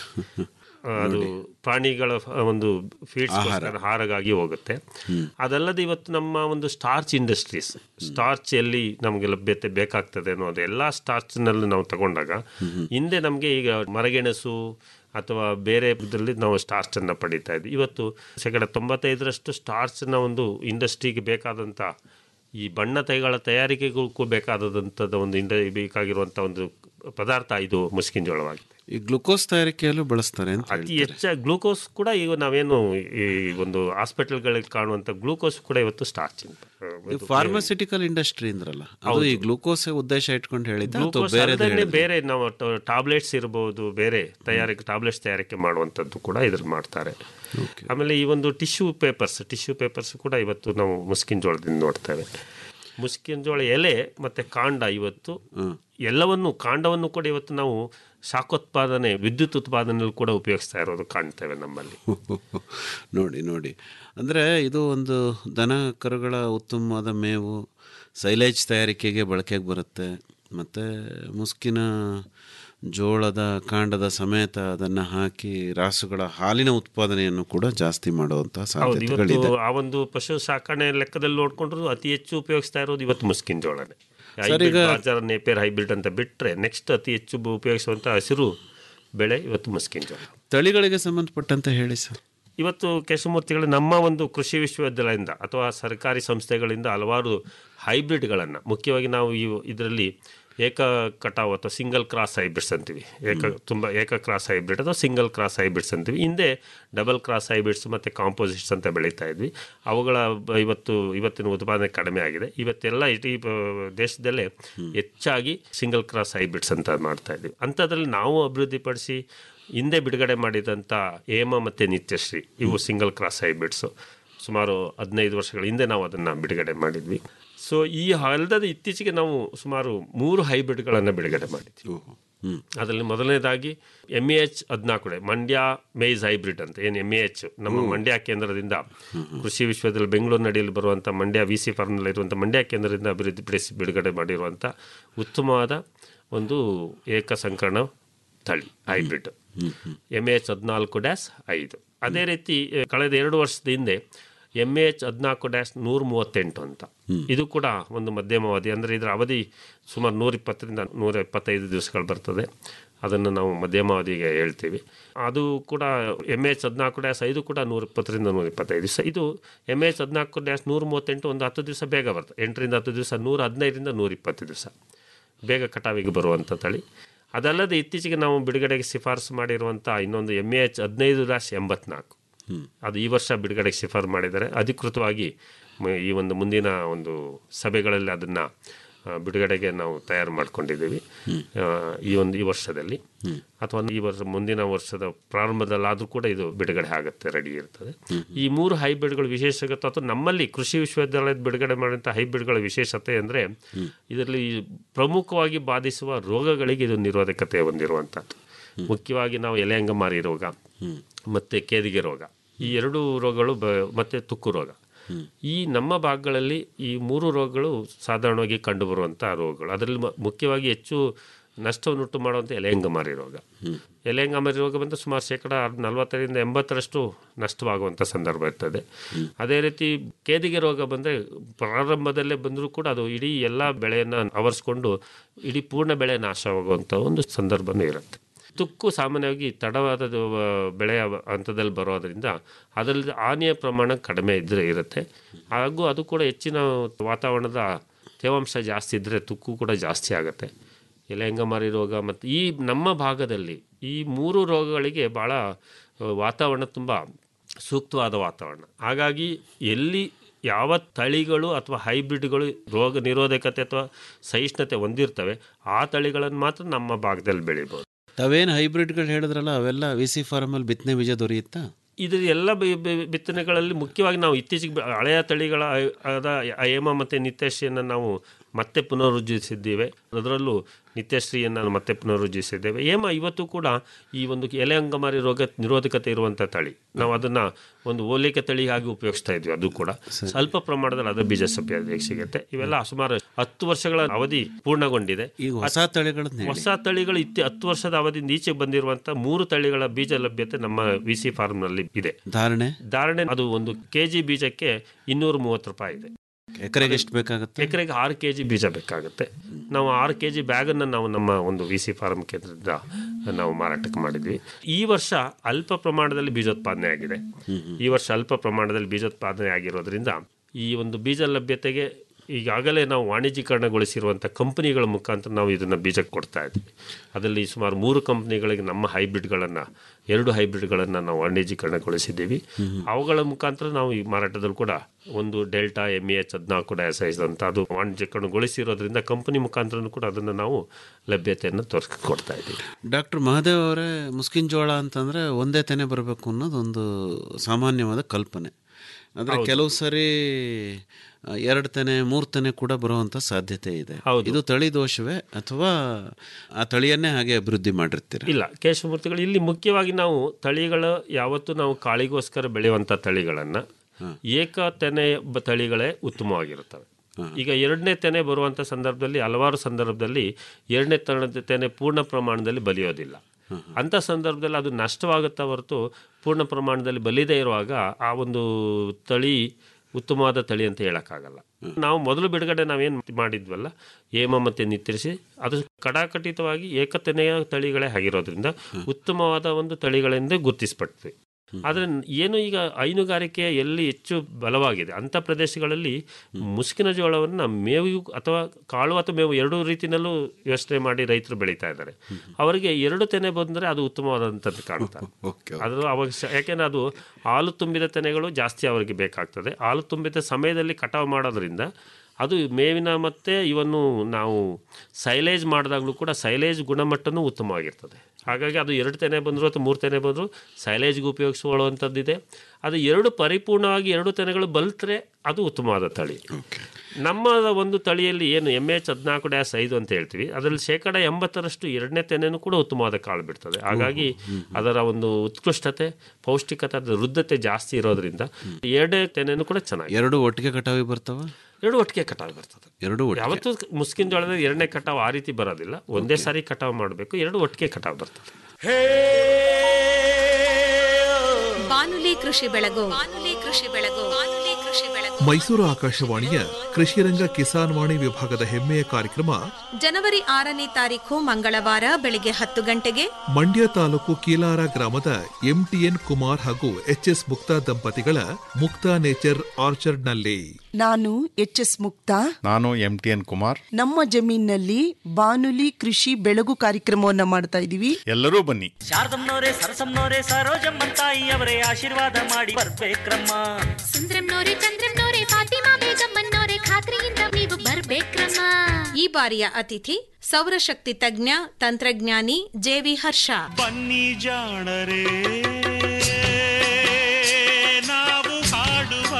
ಆ, ಅದು ಪ್ರಾಣಿಗಳ ಫ- ಒಂದು ಫೀಡ್ಸ್ ಆಹಾರಗಾಗಿ ಹೋಗುತ್ತೆ ಅದಲ್ಲದೆ ಇವತ್ತು ನಮ್ಮ ಒಂದು ಸ್ಟಾರ್ಚ್ ಇಂಡಸ್ಟ್ರೀಸ್ ಸ್ಟಾರ್ಚ್ ಎಲ್ಲಿ ನಮಗೆ ಲಭ್ಯತೆ ಬೇಕಾಗ್ತದೆ ಅನ್ನೋದು ಎಲ್ಲ ಸ್ಟಾರ್ಚ್ನಲ್ಲಿ ನಾವು ತಗೊಂಡಾಗ ಹಿಂದೆ ನಮಗೆ ಈಗ ಮರಗೆಣಸು ಅಥವಾ ಬೇರೆ ಇದರಲ್ಲಿ ನಾವು ಸ್ಟಾರ್ಚನ್ನು ಪಡೀತಾ ಇದ್ವಿ ಇವತ್ತು ಶೇಕಡ ತೊಂಬತ್ತೈದರಷ್ಟು ಸ್ಟಾರ್ಚ್ನ ಒಂದು ಇಂಡಸ್ಟ್ರಿಗೆ ಬೇಕಾದಂಥ ಈ ಬಣ್ಣ ತೈಗಳ ತಯಾರಿಕೆಗೂ ಬೇಕಾದಂಥದ್ದು ಒಂದು ಇಂಡ ಬೇಕಾಗಿರುವಂಥ ಒಂದು ಪದಾರ್ಥ ಇದು ಮುಸ್ಕಿನ ಜೋಳವಾಗಿದೆ ಈ ಗ್ಲುಕೋಸ್ ತಯಾರಿಕೆಯಲ್ಲೂ ಬಳಸ್ತಾರೆ ಅಂತ ಅತಿ ಹೇಳ್ತಾರೆ ಹೆಚ್ಚ ಗ್ಲೂಕೋಸ್ ಕೂಡ ಈಗ ನಾವೇನು ಈ ಒಂದು ಹಾಸ್ಪಿಟಲ್ಗಳಲ್ಲಿ ಕಾಣುವಂಥ ಗ್ಲೂಕೋಸ್ ಕೂಡ ಇವತ್ತು ಸ್ಟಾರ್ಚ್ ಫಾರ್ಮಾಸ್ಯೂಟಿಕಲ್ ಇಂಡಸ್ಟ್ರಿ ಅಂದ್ರಲ್ಲ ಅದು ಈ ಗ್ಲೂಕೋಸ್ ಉದ್ದೇಶ ಇಟ್ಕೊಂಡು ಹೇಳಿದ್ದ ಅಥವಾ ಗ್ಲೂಕೋಸ್ ಬೇರೆ ಅಲ್ಲದೆ ಬೇರೆ ನಾವು ಟಾಬ್ಲೆಟ್ಸ್ ಇರ್ಬೋದು ಬೇರೆ ತಯಾರಿಕೆ ಟಾಬ್ಲೆಟ್ಸ್ ತಯಾರಿಕೆ ಮಾಡುವಂಥದ್ದು ಕೂಡ ಇದ್ರಲ್ಲಿ ಮಾಡ್ತಾರೆ ಆಮೇಲೆ ಈ ಒಂದು ಟಿಶ್ಯೂ ಪೇಪರ್ಸ್ ಟಿಶ್ಯೂ ಪೇಪರ್ಸ್ ಕೂಡ ಇವತ್ತು ನಾವು ಮುಸ್ಕಿನ ಜೋಳದಿಂದ ನೋಡ್ತೇವೆ ಮುಸ್ಕಿನ ಜೋಳ ಎಲೆ ಮತ್ತು ಕಾಂಡ ಇವತ್ತು ಎಲ್ಲವನ್ನು ಕಾಂಡವನ್ನು ಕೂಡ ಇವತ್ತು ನಾವು ಶಾಖೋತ್ಪಾದನೆ ವಿದ್ಯುತ್ ಉತ್ಪಾದನೆಯಲ್ಲಿ ಕೂಡ ಉಪಯೋಗಿಸ್ತಾ ಇರೋದು ಕಾಣ್ತೇವೆ ನಮ್ಮಲ್ಲಿ ನೋಡಿ ನೋಡಿ ಅಂದರೆ ಇದು ಒಂದು ದನ ಕರುಗಳ ಉತ್ತಮವಾದ ಮೇವು ಸೈಲೇಜ್ ತಯಾರಿಕೆಗೆ ಬಳಕೆಗೆ ಬರುತ್ತೆ ಮತ್ತು ಮುಸ್ಕಿನ ಜೋಳದ ಕಾಂಡದ ಸಮೇತ ಅದನ್ನು ಹಾಕಿ ರಾಸುಗಳ ಹಾಲಿನ ಉತ್ಪಾದನೆಯನ್ನು ಕೂಡ ಜಾಸ್ತಿ ಮಾಡುವಂಥ ಹೌದು ಸಾಧ್ಯತೆಗಳಿದೆ ಇವತ್ತು ಆ ಒಂದು ಪಶು ಸಾಕಣೆ ಲೆಕ್ಕದಲ್ಲಿ ನೋಡ್ಕೊಂಡ್ರು ಅತಿ ಹೆಚ್ಚು ಉಪಯೋಗಿಸ್ತಾ ಇರೋದು ಇವತ್ತು ಮುಸ್ಕಿನ ಜೋಳನೇ ಹೈಬ್ರಿಡ್ ಬಾಜಾರ ನೇಪಿಯರ್ ಹೈಬ್ರಿಡ್ ಅಂತ ಬಿಟ್ಟರೆ ನೆಕ್ಸ್ಟ್ ಅತಿ ಹೆಚ್ಚು ಬ- ಉಪಯೋಗಿಸುವಂಥ ಹಸಿರು ಬೆಳೆ ಇವತ್ತು ಮುಸ್ಕಿನ ಜೋಳ ತಳಿಗಳಿಗೆ ಸಂಬಂಧಪಟ್ಟಂತೆ ಹೇಳಿ ಸರ್ ಇವತ್ತು ಕೇಶವಮೂರ್ತಿಗಳು ನಮ್ಮ ಒಂದು ಕೃಷಿ ವಿಶ್ವವಿದ್ಯಾಲಯದಿಂದ ಅಥವಾ ಸರ್ಕಾರಿ ಸಂಸ್ಥೆಗಳಿಂದ ಹಲವಾರು ಹೈಬ್ರಿಡ್ಗಳನ್ನು ಮುಖ್ಯವಾಗಿ ನಾವು ಈ ಇದರಲ್ಲಿ ಏಕ ಕಟಾವು ಅಥವಾ ಸಿಂಗಲ್ ಕ್ರಾಸ್ ಹೈಬ್ರಿಡ್ಸ್ ಅಂತೀವಿ ಏಕ ತುಂಬ ಏಕ ಕ್ರಾಸ್ ಹೈಬ್ರಿಡ್ ಅಥವಾ ಸಿಂಗಲ್ ಕ್ರಾಸ್ ಹೈಬ್ರಿಡ್ಸ್ ಅಂತೀವಿ ಹಿಂದೆ ಡಬಲ್ ಕ್ರಾಸ್ ಹೈಬ್ರಿಡ್ಸ್ ಮತ್ತು ಕಾಂಪೋಸಿಟ್ಸ್ ಅಂತ ಬೆಳೀತಾ ಇದ್ವಿ ಅವುಗಳ ಬ- ಇವತ್ತು ಇವತ್ತಿನ ಉತ್ಪಾದನೆ ಕಡಿಮೆ ಆಗಿದೆ ಇವತ್ತೆಲ್ಲ ಇಡೀ ಬ- ದೇಶದಲ್ಲೇ ಹೆಚ್ಚಾಗಿ ಸಿಂಗಲ್ ಕ್ರಾಸ್ ಹೈಬ್ರಿಡ್ಸ್ ಅಂತ ಮಾಡ್ತಾ ಇದ್ವಿ ಅಂಥದ್ರಲ್ಲಿ ನಾವು ಅಭಿವೃದ್ಧಿಪಡಿಸಿ ಹಿಂದೆ ಬಿಡುಗಡೆ ಮಾಡಿದಂಥ ಹೇಮ ಮತ್ತು ನಿತ್ಯಶ್ರೀ ಇವು ಸಿಂಗಲ್ ಕ್ರಾಸ್ ಹೈಬ್ರಿಡ್ಸು ಸುಮಾರು ಹದಿನೈದು ವರ್ಷಗಳ ಹಿಂದೆ ನಾವು ಅದನ್ನು ಬಿಡುಗಡೆ ಮಾಡಿದ್ವಿ ಸೊ ಈ ಅಲ್ಲದೆ ಇತ್ತೀಚೆಗೆ ನಾವು ಸುಮಾರು ಮೂರು ಹೈಬ್ರಿಡ್ಗಳನ್ನು ಬಿಡುಗಡೆ ಮಾಡಿದ್ವಿ ಅದರಲ್ಲಿ ಮೊದಲನೇದಾಗಿ ಎಮ್ ಎ ಎಚ್ ಹದಿನಾಲ್ಕು ಮಂಡ್ಯ ಮೇಯ್ಸ್ ಹೈಬ್ರಿಡ್ ಅಂತ ಏನು ಎಮ್ ಎ ಎಚ್ ನಮ್ಮ ಮಂಡ್ಯ ಕೇಂದ್ರದಿಂದ ಕೃಷಿ ವಿಶ್ವದಲ್ಲಿ ಬೆಂಗಳೂರು ನಡಿಯಲ್ಲಿ ಬರುವಂಥ ಮಂಡ್ಯ ವಿ ಸಿ ಫಾರ್ಮ್ನಲ್ಲಿ ಇರುವಂಥ ಮಂಡ್ಯ ಕೇಂದ್ರದಿಂದ ಅಭಿವೃದ್ಧಿಪಡಿಸಿ ಬಿಡುಗಡೆ ಮಾಡಿರುವಂಥ ಉತ್ತಮವಾದ ಒಂದು ಏಕಸಂಕರಣ ತಳಿ ಹೈಬ್ರಿಡ್ ಎಮ್ ಎ ಎಚ್ ಹದಿನಾಲ್ಕು ಡ್ಯಾಶ್ ಐದು ಅದೇ ರೀತಿ ಎ, ಕಳೆದ ಎರಡು ವರ್ಷದ ಹಿಂದೆ ಎಮ್ ಎ ಎಚ್ ಹದಿನಾಲ್ಕು ಡ್ಯಾಶ್ ನೂರ ಮೂವತ್ತೆಂಟು ಅಂತ ಇದು ಕೂಡ ಒಂದು ಮಧ್ಯಮ ಅವಧಿ ಅಂದರೆ ಇದರ ಅವಧಿ ಸುಮಾರು ನೂರ ಇಪ್ಪತ್ತರಿಂದ ನೂರ ಇಪ್ಪತ್ತೈದು ದಿವಸಗಳು ಬರ್ತದೆ ಅದನ್ನು ನಾವು ಮಧ್ಯಮಾವಧಿಗೆ ಹೇಳ್ತೀವಿ ಅದು ಕೂಡ ಎಮ್ ಎಚ್ ಹದಿನಾಲ್ಕು ಡ್ಯಾಸ್ ಐದು ಕೂಡ ನೂರ ಇಪ್ಪತ್ತರಿಂದ ನೂರ ಇಪ್ಪತ್ತೈದು ದಿವಸ ಇದು ಎಮ್ ಎಚ್ ಹದಿನಾಲ್ಕು ಡ್ಯಾಸ್ ನೂರ ಮೂವತ್ತೆಂಟು ಒಂದು ಹತ್ತು ದಿವಸ ಬೇಗ ಬರ್ತದೆ ಎಂಟರಿಂದ ಹತ್ತು ದಿವಸ ನೂರ ಹದಿನೈದರಿಂದ ನೂರ ಇಪ್ಪತ್ತು ದಿವಸ ಬೇಗ ಕಟಾವಿಗೆ ಬರುವಂಥ ತಳಿ ಅದಲ್ಲದೆ ಇತ್ತೀಚೆಗೆ ನಾವು ಬಿಡುಗಡೆಗೆ ಶಿಫಾರಸು ಮಾಡಿರುವಂಥ ಇನ್ನೊಂದು ಎಮ್ ಎ ಎಚ್ ಹದಿನೈದು ಡ್ಯಾಶ್ ಎಂಬತ್ನಾಲ್ಕು ಅದು ಈ ವರ್ಷ ಬಿಡುಗಡೆಗೆ ಶಿಫಾರಸು ಮಾಡಿದ್ದಾರೆ ಅಧಿಕೃತವಾಗಿ ಮ- ಈ ಒಂದು ಮುಂದಿನ ಒಂದು ಸಭೆಗಳಲ್ಲಿ ಅದನ್ನು ಬಿಡುಗಡೆಗೆ ನಾವು ತಯಾರು ಮಾಡ್ಕೊಂಡಿದ್ದೀವಿ ಆ, ಈ ಒಂದು ಈ ವರ್ಷದಲ್ಲಿ ಅಥವಾ ಈ ವರ್ಷ ಮುಂದಿನ ವರ್ಷದ ಪ್ರಾರಂಭದಲ್ಲಾದರೂ ಕೂಡ ಇದು ಬಿಡುಗಡೆ ಆಗುತ್ತೆ ರೆಡಿ ಇರ್ತದೆ ಈ ಮೂರು ಹೈಬ್ರಿಡ್ಗಳು ವಿಶೇಷತೆ ಅಥವಾ ನಮ್ಮಲ್ಲಿ ಕೃಷಿ ವಿಶ್ವವಿದ್ಯಾಲಯದ ಬಿಡುಗಡೆ ಮಾಡಿದಂಥ ಹೈಬ್ರಿಡ್ಗಳ ವಿಶೇಷತೆ ಅಂದರೆ ಇದರಲ್ಲಿ ಪ್ರಮುಖವಾಗಿ ಬಾಧಿಸುವ ರೋಗಗಳಿಗೆ ಇದು ನಿರೋಧಕತೆ ಹೊಂದಿರುವಂಥದ್ದು ಮುಖ್ಯವಾಗಿ ನಾವು ಎಲೆ ಅಂಗಮಾರಿ ರೋಗ ಮತ್ತು ಕೇದಿಗೆ ರೋಗ ಈ ಎರಡು ರೋಗಗಳು ಬ ಮತ್ತು ತುಕ್ಕು ರೋಗ ಈ ನಮ್ಮ ಭಾಗಗಳಲ್ಲಿ ಈ ಮೂರು ರೋಗಗಳು ಸಾಧಾರಣವಾಗಿ ಕಂಡುಬರುವಂಥ ರೋಗಗಳು ಅದರಲ್ಲಿ ಮ- ಮುಖ್ಯವಾಗಿ ಹೆಚ್ಚು ನಷ್ಟವನ್ನುಂಟು ಮಾಡುವಂಥ ಎಲೆಂಗಮಾರಿ ರೋಗ ಎಲೆಂಗಮಾರಿ ರೋಗ ಬಂದು ಸುಮಾರು ಶೇಕಡ ನಲವತ್ತರಿಂದ ಎಂಬತ್ತರಷ್ಟು ನಷ್ಟವಾಗುವಂಥ ಸಂದರ್ಭ ಇರ್ತದೆ ಅದೇ ರೀತಿ ಕೇದಿಗೆ ರೋಗ ಬಂದರೆ ಪ್ರಾರಂಭದಲ್ಲೇ ಬಂದರೂ ಕೂಡ ಅದು ಇಡೀ ಎಲ್ಲ ಬೆಳೆಯನ್ನು ಆವರಿಸ್ಕೊಂಡು ಇಡೀ ಪೂರ್ಣ ಬೆಳೆ ನಾಶವಾಗುವಂಥ ಒಂದು ಸಂದರ್ಭನೂ ಇರುತ್ತೆ ತುಕ್ಕು ಸಾಮಾನ್ಯವಾಗಿ ತಡವಾದ ಆ, ಬೆಳೆಯ ಹಂತದಲ್ಲಿ ಬರೋದರಿಂದ ಅದರಲ್ಲಿ ಹಾನಿಯ ಪ್ರಮಾಣ ಕಡಿಮೆ ಇದ್ದರೆ ಇರುತ್ತೆ ಹಾಗೂ ಅದು ಕೂಡ ಹೆಚ್ಚಿನ ವಾತಾವರಣದ ತೇವಾಂಶ ಜಾಸ್ತಿ ಇದ್ದರೆ ತುಕ್ಕು ಕೂಡ ಜಾಸ್ತಿ ಆಗುತ್ತೆ ಎಲೆ ಅಂಗಮಾರಿ ರೋಗ ಮತ್ತು ಈ ನಮ್ಮ ಭಾಗದಲ್ಲಿ ಈ ಮೂರು ರೋಗಗಳಿಗೆ ಭಾಳ ಆ, ವಾತಾವರಣ ತುಂಬ ಸೂಕ್ತವಾದ ವಾತಾವರಣ ಹಾಗಾಗಿ ಎಲ್ಲಿ ಯಾವ ತಳಿಗಳು ಅಥವಾ ಹೈಬ್ರಿಡ್ಗಳು ರೋಗ ನಿರೋಧಕತೆ ಅಥವಾ ಸಹಿಷ್ಣುತೆ ಹೊಂದಿರ್ತವೆ ಆ ತಳಿಗಳನ್ನು ಮಾತ್ರ ನಮ್ಮ ಭಾಗದಲ್ಲಿ ಬೆಳಿಬೋದು ತಾವೇನು ಹೈಬ್ರಿಡ್ಗಳು ಹೇಳಿದ್ರಲ್ಲ ಅವೆಲ್ಲ ವಿ ಸಿ ಫಾರ್ಮಲ್ಲಿ ಬಿತ್ತನೆ ಬೀಜ ದೊರೆಯುತ್ತಾ ಇದು ಎಲ್ಲ ಬಿ- ಬಿ- ಬಿತ್ತನೆಗಳಲ್ಲಿ ಮುಖ್ಯವಾಗಿ ನಾವು ಇತ್ತೀಚೆಗೆ ಬೆ- ಹಳೆಯ ತಳಿಗಳ ಆ- ಆದ ಹೇಮ ಮತ್ತು ನಿತ್ಯಶ್ರೀಯನ್ನು ನಾವು ಮತ್ತೆ ಪುನರುಜ್ಜೀವಿಸಿದ್ದೇವೆ ಅದರಲ್ಲೂ ನಿತ್ಯಶ್ರೀಯನ್ನು ಮತ್ತೆ ಪುನರುಜ್ಜೀವಿಸಿದ್ದೇವೆ ಹೇಮ ಇವತ್ತು ಕೂಡ ಈ ಒಂದು ಎಲೆ ಅಂಗಮಾರಿ ರೋಗ ನಿರೋಧಕತೆ ಇರುವಂಥ ತಳಿ ನಾವು ಅದನ್ನು ಒಂದು ಓಲಿಕೆ ತಳಿಯಾಗಿ ಉಪಯೋಗಿಸ್ತಾ ಇದ್ವಿ ಅದು ಕೂಡ ಸ್ವಲ್ಪ ಪ್ರಮಾಣದಲ್ಲಿ ಅದು ಬೀಜ ಸಭ್ಯ ಸಿಗುತ್ತೆ ಇವೆಲ್ಲ ಸುಮಾರು ಹತ್ತು ವರ್ಷಗಳ ಅವಧಿ ಪೂರ್ಣಗೊಂಡಿದೆ ಈಗ ಹೊಸ ತಳಿಗಳನ್ನ ಹೇಳಿ. ಹೊಸ ತಳಿಗಳು ಇತ್ತಿ ಹತ್ತು ವರ್ಷದ ಅವಧಿಯಿಂದ ಈಚೆ ಬಂದಿರುವಂಥ ಮೂರು ತಳಿಗಳ ಬೀಜ ಲಭ್ಯತೆ ನಮ್ಮ ವಿ ಸಿ ಫಾರ್ಮ್ನಲ್ಲಿ ಇದೆ ಧಾರಣೆ ಧಾರಣೆ ಅದು ಒಂದು ಕೆ ಜಿ ಬೀಜಕ್ಕೆ ಇನ್ನೂರ ಮೂವತ್ತು ರೂಪಾಯಿ ಇದೆ ಎಕರೆಗೆ ಎಷ್ಟು ಬೇಕಾಗುತ್ತೆ ಎಕರೆಗೆ ಆರು ಕೆ ಜಿ ಬೀಜ ಬೇಕಾಗುತ್ತೆ ನಾವು ಆರು ಕೆ ಜಿ ಬ್ಯಾಗನ್ನು ನಾವು ನಮ್ಮ ಒಂದು ವಿ ಸಿ ಫಾರ್ಮ್ ಕೇಂದ್ರದಿಂದ ನಾವು ಮಾರಾಟಕ್ಕೆ ಮಾಡಿದ್ವಿ ಈ ವರ್ಷ ಅಲ್ಪ ಪ್ರಮಾಣದಲ್ಲಿ ಬೀಜೋತ್ಪಾದನೆ ಆಗಿದೆ ಈ ವರ್ಷ ಅಲ್ಪ ಪ್ರಮಾಣದಲ್ಲಿ ಬೀಜೋತ್ಪಾದನೆ ಆಗಿರೋದ್ರಿಂದ ಈ ಒಂದು ಬೀಜ ಲಭ್ಯತೆಗೆ ಈಗಾಗಲೇ ನಾವು ವಾಣಿಜ್ಯೀಕರಣಗೊಳಿಸಿರುವಂಥ ಕಂಪನಿಗಳ ಮುಖಾಂತರ ನಾವು ಇದನ್ನು ಬೀಜಕ್ಕೆ ಕೊಡ್ತಾ ಇದ್ವಿ ಅದರಲ್ಲಿ ಸುಮಾರು ಮೂರು ಕಂಪನಿಗಳಿಗೆ ನಮ್ಮ ಹೈಬ್ರಿಡ್ಗಳನ್ನು ಎರಡು ಹೈಬ್ರಿಡ್ಗಳನ್ನು ನಾವು ವಾಣಿಜ್ಯೀಕರಣಗೊಳಿಸಿದ್ದೀವಿ ಅವುಗಳ ಮುಖಾಂತರ ನಾವು ಈ ಮಾರಾಟದಲ್ಲಿ ಕೂಡ ಒಂದು ಡೆಲ್ಟಾ ಎಮ್ ಎಚ್ ಹದಿನಾಲ್ಕು ಡಯಾಸೈಸ್ ಅಂತ ಅದು ವಾಣಿಜ್ಯೀಕರಣಗೊಳಿಸಿರೋದ್ರಿಂದ ಕಂಪನಿ ಮುಖಾಂತರ ಕೂಡ ಅದನ್ನು ನಾವು ಲಭ್ಯತೆಯನ್ನು ತೋರಿಸ್ಕೊಡ್ತಾ ಇದ್ದೀವಿ ಡಾಕ್ಟರ್ ಮಹಾದೇವ್ ಅವರೇ ಮುಸ್ಕಿನ್ ಜೋಳ ಅಂತಂದರೆ ಒಂದೇ ತೆನೆ ಬರಬೇಕು ಅನ್ನೋದೊಂದು ಸಾಮಾನ್ಯವಾದ ಕಲ್ಪನೆ ಆದರೆ ಕೆಲವು ಸರಿ ಆ, ಎರಡು ತೆನೆ ಮೂರು ತೆನೆ ಕೂಡ ಬರುವಂಥ ಸಾಧ್ಯತೆ ಇದೆ ಇದು ತಳಿ ದೋಷವೇ ಅಥವಾ ಆ ತಳಿಯನ್ನೇ ಹಾಗೆ ಅಭಿವೃದ್ಧಿ ಮಾಡಿರ್ತೀರ ಇಲ್ಲ ಕೇಶವಮೂರ್ತಿಗಳು ಇಲ್ಲಿ ಮುಖ್ಯವಾಗಿ ನಾವು ತಳಿಗಳು ಯಾವತ್ತು ನಾವು ಕಾಳಿಗೋಸ್ಕರ ಬೆಳೆಯುವಂಥ ತಳಿಗಳನ್ನು ಏಕ ತೆನೆ ಬ- ತಳಿಗಳೇ ಉತ್ತಮವಾಗಿರುತ್ತವೆ ಈಗ ಎರಡನೇ ತೆನೆ ಬರುವಂಥ ಸಂದರ್ಭದಲ್ಲಿ ಹಲವಾರು ಸಂದರ್ಭದಲ್ಲಿ ಎರಡನೇ ತನದ ತೆನೆ ಪೂರ್ಣ ಪ್ರಮಾಣದಲ್ಲಿ ಬಲಿಯೋದಿಲ್ಲ ಅಂಥ ಸಂದರ್ಭದಲ್ಲಿ ಅದು ನಷ್ಟವಾಗುತ್ತಾ ಹೊರತು ಪೂರ್ಣ ಪ್ರಮಾಣದಲ್ಲಿ ಬಲಿದೇ ಇರುವಾಗ ಆ ಒಂದು ತಳಿ ಉತ್ತಮವಾದ ತಳಿ ಅಂತ ಹೇಳೋಕ್ಕಾಗಲ್ಲ ನಾವು ಮೊದಲು ಬಿಡುಗಡೆ ನಾವೇನು ಮಾಡಿದ್ವಲ್ಲ ಹೇಮ ಮತ್ತು ನಿತ್ರಿಸಿ ಅದು ಕಡಾಕಟಿತವಾಗಿ ಏಕತೆನೆಯ ತಳಿಗಳೇ ಆಗಿರೋದ್ರಿಂದ ಉತ್ತಮವಾದ ಒಂದು ತಳಿಗಳೆಂದೇ ಗುರುತಿಸ್ಪಟ್ವಿ ಆದರೆ ಏನು ಈಗ ಹೈನುಗಾರಿಕೆ ಎಲ್ಲಿ ಹೆಚ್ಚು ಬಲವಾಗಿದೆ ಅಂಥ ಪ್ರದೇಶಗಳಲ್ಲಿ ಮುಸುಕಿನ ಜೋಳವನ್ನು ಮೇವು ಅಥವಾ ಕಾಳು ಅಥವಾ ಮೇವು ಎರಡೂ ರೀತಿಯಲ್ಲೂ ಯೋಚನೆ ಮಾಡಿ ರೈತರು ಬೆಳೀತಾ ಇದ್ದಾರೆ ಅವರಿಗೆ ಎರಡು ತೆನೆ ಬಂದರೆ ಅದು ಉತ್ತಮವಾದಂಥದ್ದು ಕಾಣ್ತಾರೆ ಅದು ಅವಾಗ ಸ- ಯಾಕೆಂದ್ರೆ ಅದು ಹಾಲು ತುಂಬಿದ ತೆನೆಗಳು ಜಾಸ್ತಿ ಅವರಿಗೆ ಬೇಕಾಗ್ತದೆ ಹಾಲು ತುಂಬಿದ ಸಮಯದಲ್ಲಿ ಕಟಾವು ಮಾಡೋದ್ರಿಂದ ಅದು ಮೇವಿನ ಮತ್ತು ಇವನ್ನು ನಾವು ಸೈಲೇಜ್ ಮಾಡಿದಾಗಲೂ ಕೂಡ ಸೈಲೇಜ್ ಗುಣಮಟ್ಟನೂ ಉತ್ತಮವಾಗಿರ್ತದೆ ಹಾಗಾಗಿ ಅದು ಎರಡು ತೆನೆ ಬಂದರೂ ಅಥವಾ ಮೂರು ತೆನೆ ಬಂದರೂ ಸೈಲೇಜ್ಗೆ ಉಪಯೋಗಿಸುವಂಥದ್ದಿದೆ ಅದು ಎರಡು ಪರಿಪೂರ್ಣವಾಗಿ ಎರಡು ತೆನೆಗಳು ಬಲ್ತ್ರೆ ಅದು ಉತ್ತಮವಾದ ತಳಿ ನಮ್ಮ ಒಂದು ತಳಿಯಲ್ಲಿ ಏನು ಎಮ್ ಎಚ್ ಹದಿನಾಲ್ಕು ಡ್ಯಾಸ್ ಐದು ಅಂತ ಹೇಳ್ತೀವಿ ಅದರಲ್ಲಿ ಶೇಕಡ ಎಂಬತ್ತರಷ್ಟು ಎರಡನೇ ತೆನೆನೂ ಕೂಡ ಉತ್ತಮವಾದ ಕಾಳು ಬಿಡ್ತದೆ ಹಾಗಾಗಿ ಅದರ ಒಂದು ಉತ್ಕೃಷ್ಟತೆ ಪೌಷ್ಟಿಕತೆ ಅದರ ವೃದ್ಧತೆ ಜಾಸ್ತಿ ಇರೋದ್ರಿಂದ ಎರಡನೇ ತೆನೆನೂ ಕೂಡ ಚೆನ್ನಾಗಿ ಎರಡು ಒಟ್ಟಿಗೆ ಕಟಾವಿ ಬರ್ತಾವ ಎರಡು ಒಟ್ಟಿಗೆ ಕಟಾವು ಬರ್ತದೆ ಎರಡು ಒಟ್ಟಿಗೆ ಯಾವತ್ತೂ ಮುಸ್ಕಿನ ಜೋಳದ ಎರಡನೇ ಕಟಾವು ಆ ರೀತಿ ಬರೋದಿಲ್ಲ ಒಂದೇ ಸಾರಿ ಕಟಾವು ಮಾಡಬೇಕು ಎರಡು ಒಟ್ಟಿಗೆ ಕಟಾವು ಬರ್ತದೆ ಬಾನುಲಿ ಕೃಷಿ ಬೆಳಗು ಬಾನುಲಿ ಕೃಷಿ ಬೆಳಗು ಬಾನುಲಿ ಕೃಷಿ ಬೆಳಗು ಮೈಸೂರು ಆಕಾಶವಾಣಿಯ ಕೃಷಿರಂಗ ಕಿಸಾನ್ ವಾಣಿ ವಿಭಾಗದ ಹೆಮ್ಮೆಯ ಕಾರ್ಯಕ್ರಮ ಜನವರಿ ಆರನೇ ತಾರೀಖು ಮಂಗಳವಾರ ಬೆಳಿಗ್ಗೆ ಹತ್ತು ಗಂಟೆಗೆ ಮಂಡ್ಯ ತಾಲೂಕು ಕೀಲಾರ ಗ್ರಾಮದ ಎಂಟಿಎನ್ ಕುಮಾರ್ ಹಾಗೂ ಎಚ್ಎಸ್ ಮುಕ್ತಾ ದಂಪತಿಗಳ ಮುಕ್ತಾ ನೇಚರ್ ಆರ್ಚರ್ಡ್ನಲ್ಲಿ ನಾನು ಎಚ್ ಎಸ್ ಮುಕ್ತಾ ನಾನು ಎಂ ಟಿ ಎನ್ ಕುಮಾರ್ ನಮ್ಮ ಜಮೀನಲ್ಲಿ ಬಾನುಲಿ ಕೃಷಿ ಬೆಳಗು ಕಾರ್ಯಕ್ರಮವನ್ನ ಮಾಡ್ತಾ ಇದೀವಿ ಎಲ್ಲರೂ ಬನ್ನಿ ಶಾರದಮ್ಮನವರೇ ಸರಸಮ್ಮನವರೇ ಸರೋಜಮ್ಮನ್ ತಾಯಿಯವರೇ ಆಶೀರ್ವಾದ ಮಾಡಿ ಬರ್ಬೇಕ್ರಮ್ಮ ಸುಂದ್ರಂನೋರೆ ಚಂದ್ರಂನೋರೆ ಫಾತಿಮಾ ಬೇಗಮ್ಮನೋರೆ ಖಾತ್ರಿಯಿಂದ ನೀವು ಬರ್ಬೇಕ್ರಮ್ಮ ಈ ಬಾರಿಯ ಅತಿಥಿ ಸೌರಶಕ್ತಿ ತಜ್ಞ ತಂತ್ರಜ್ಞಾನಿ ಜೆವಿ ಹರ್ಷ ಬನ್ನಿ ಜಾಣರೇ ನಾವು ಹಾಡುವ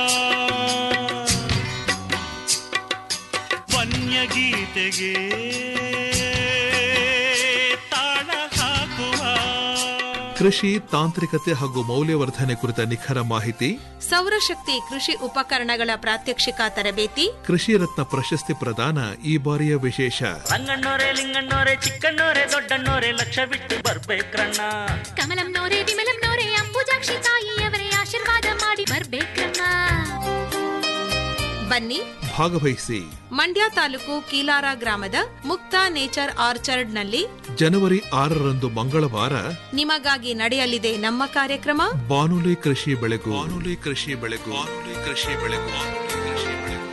ವನ್ಯ ಗೀತೆಗೆ ತಾಳ ಹಾಕುವ ಕೃಷಿ ತಾಂತ್ರಿಕತೆ ಹಾಗೂ ಮೌಲ್ಯವರ್ಧನೆ ಕುರಿತ ನಿಖರ ಮಾಹಿತಿ ಸೌರಶಕ್ತಿ ಕೃಷಿ ಉಪಕರಣಗಳ ಪ್ರಾತ್ಯಕ್ಷಿಕ ತರಬೇತಿ ಕೃಷಿ ರತ್ನ ಪ್ರಶಸ್ತಿ ಪ್ರದಾನ ಈ ಬಾರಿಯ ವಿಶೇಷ ರಂಗಣ್ಣೋರೆ ಲಿಂಗಣ್ಣೋರೆ ಚಿಕ್ಕಣ್ಣೋರೆ ದೊಡ್ಡಣ್ಣೋರೆ ಲಕ್ಷ ಬಿಟ್ಟು ಬರ್ಬೇಕ್ರಣ್ಣ ಕಮಲಂನೋರೆ ವಿಮಲಂನೋರೆ ಅಂಬುಜಾಕ್ಷಿ ತಾಯಿಯವರೇ ಆಶೀರ್ವಾದ ಮಾಡಿ ಬರ್ಬೇಕ್ರಮ್ಮ ಬನ್ನಿ ಭಾಗವಹಿಸಿ ಮಂಡ್ಯ ತಾಲೂಕು ಕೀಲಾರ ಗ್ರಾಮದ ಮುಕ್ತಾ ನೇಚರ್ ಆರ್ಚರ್ಡ್ನಲ್ಲಿ ಜನವರಿ ಆರರಂದು ಮಂಗಳವಾರ ನಿಮಗಾಗಿ ನಡೆಯಲಿದೆ ನಮ್ಮ ಕಾರ್ಯಕ್ರಮ ಬಾನುಲಿ ಕೃಷಿ ಬೆಳೆಗು ಬಾನುಲಿ ಕೃಷಿ ಬೆಳೆಗು ಬಾನುಲಿ ಕೃಷಿ ಬೆಳೆಗು ಬಾನುಲಿ ಕೃಷಿ ಬೆಳೆಗು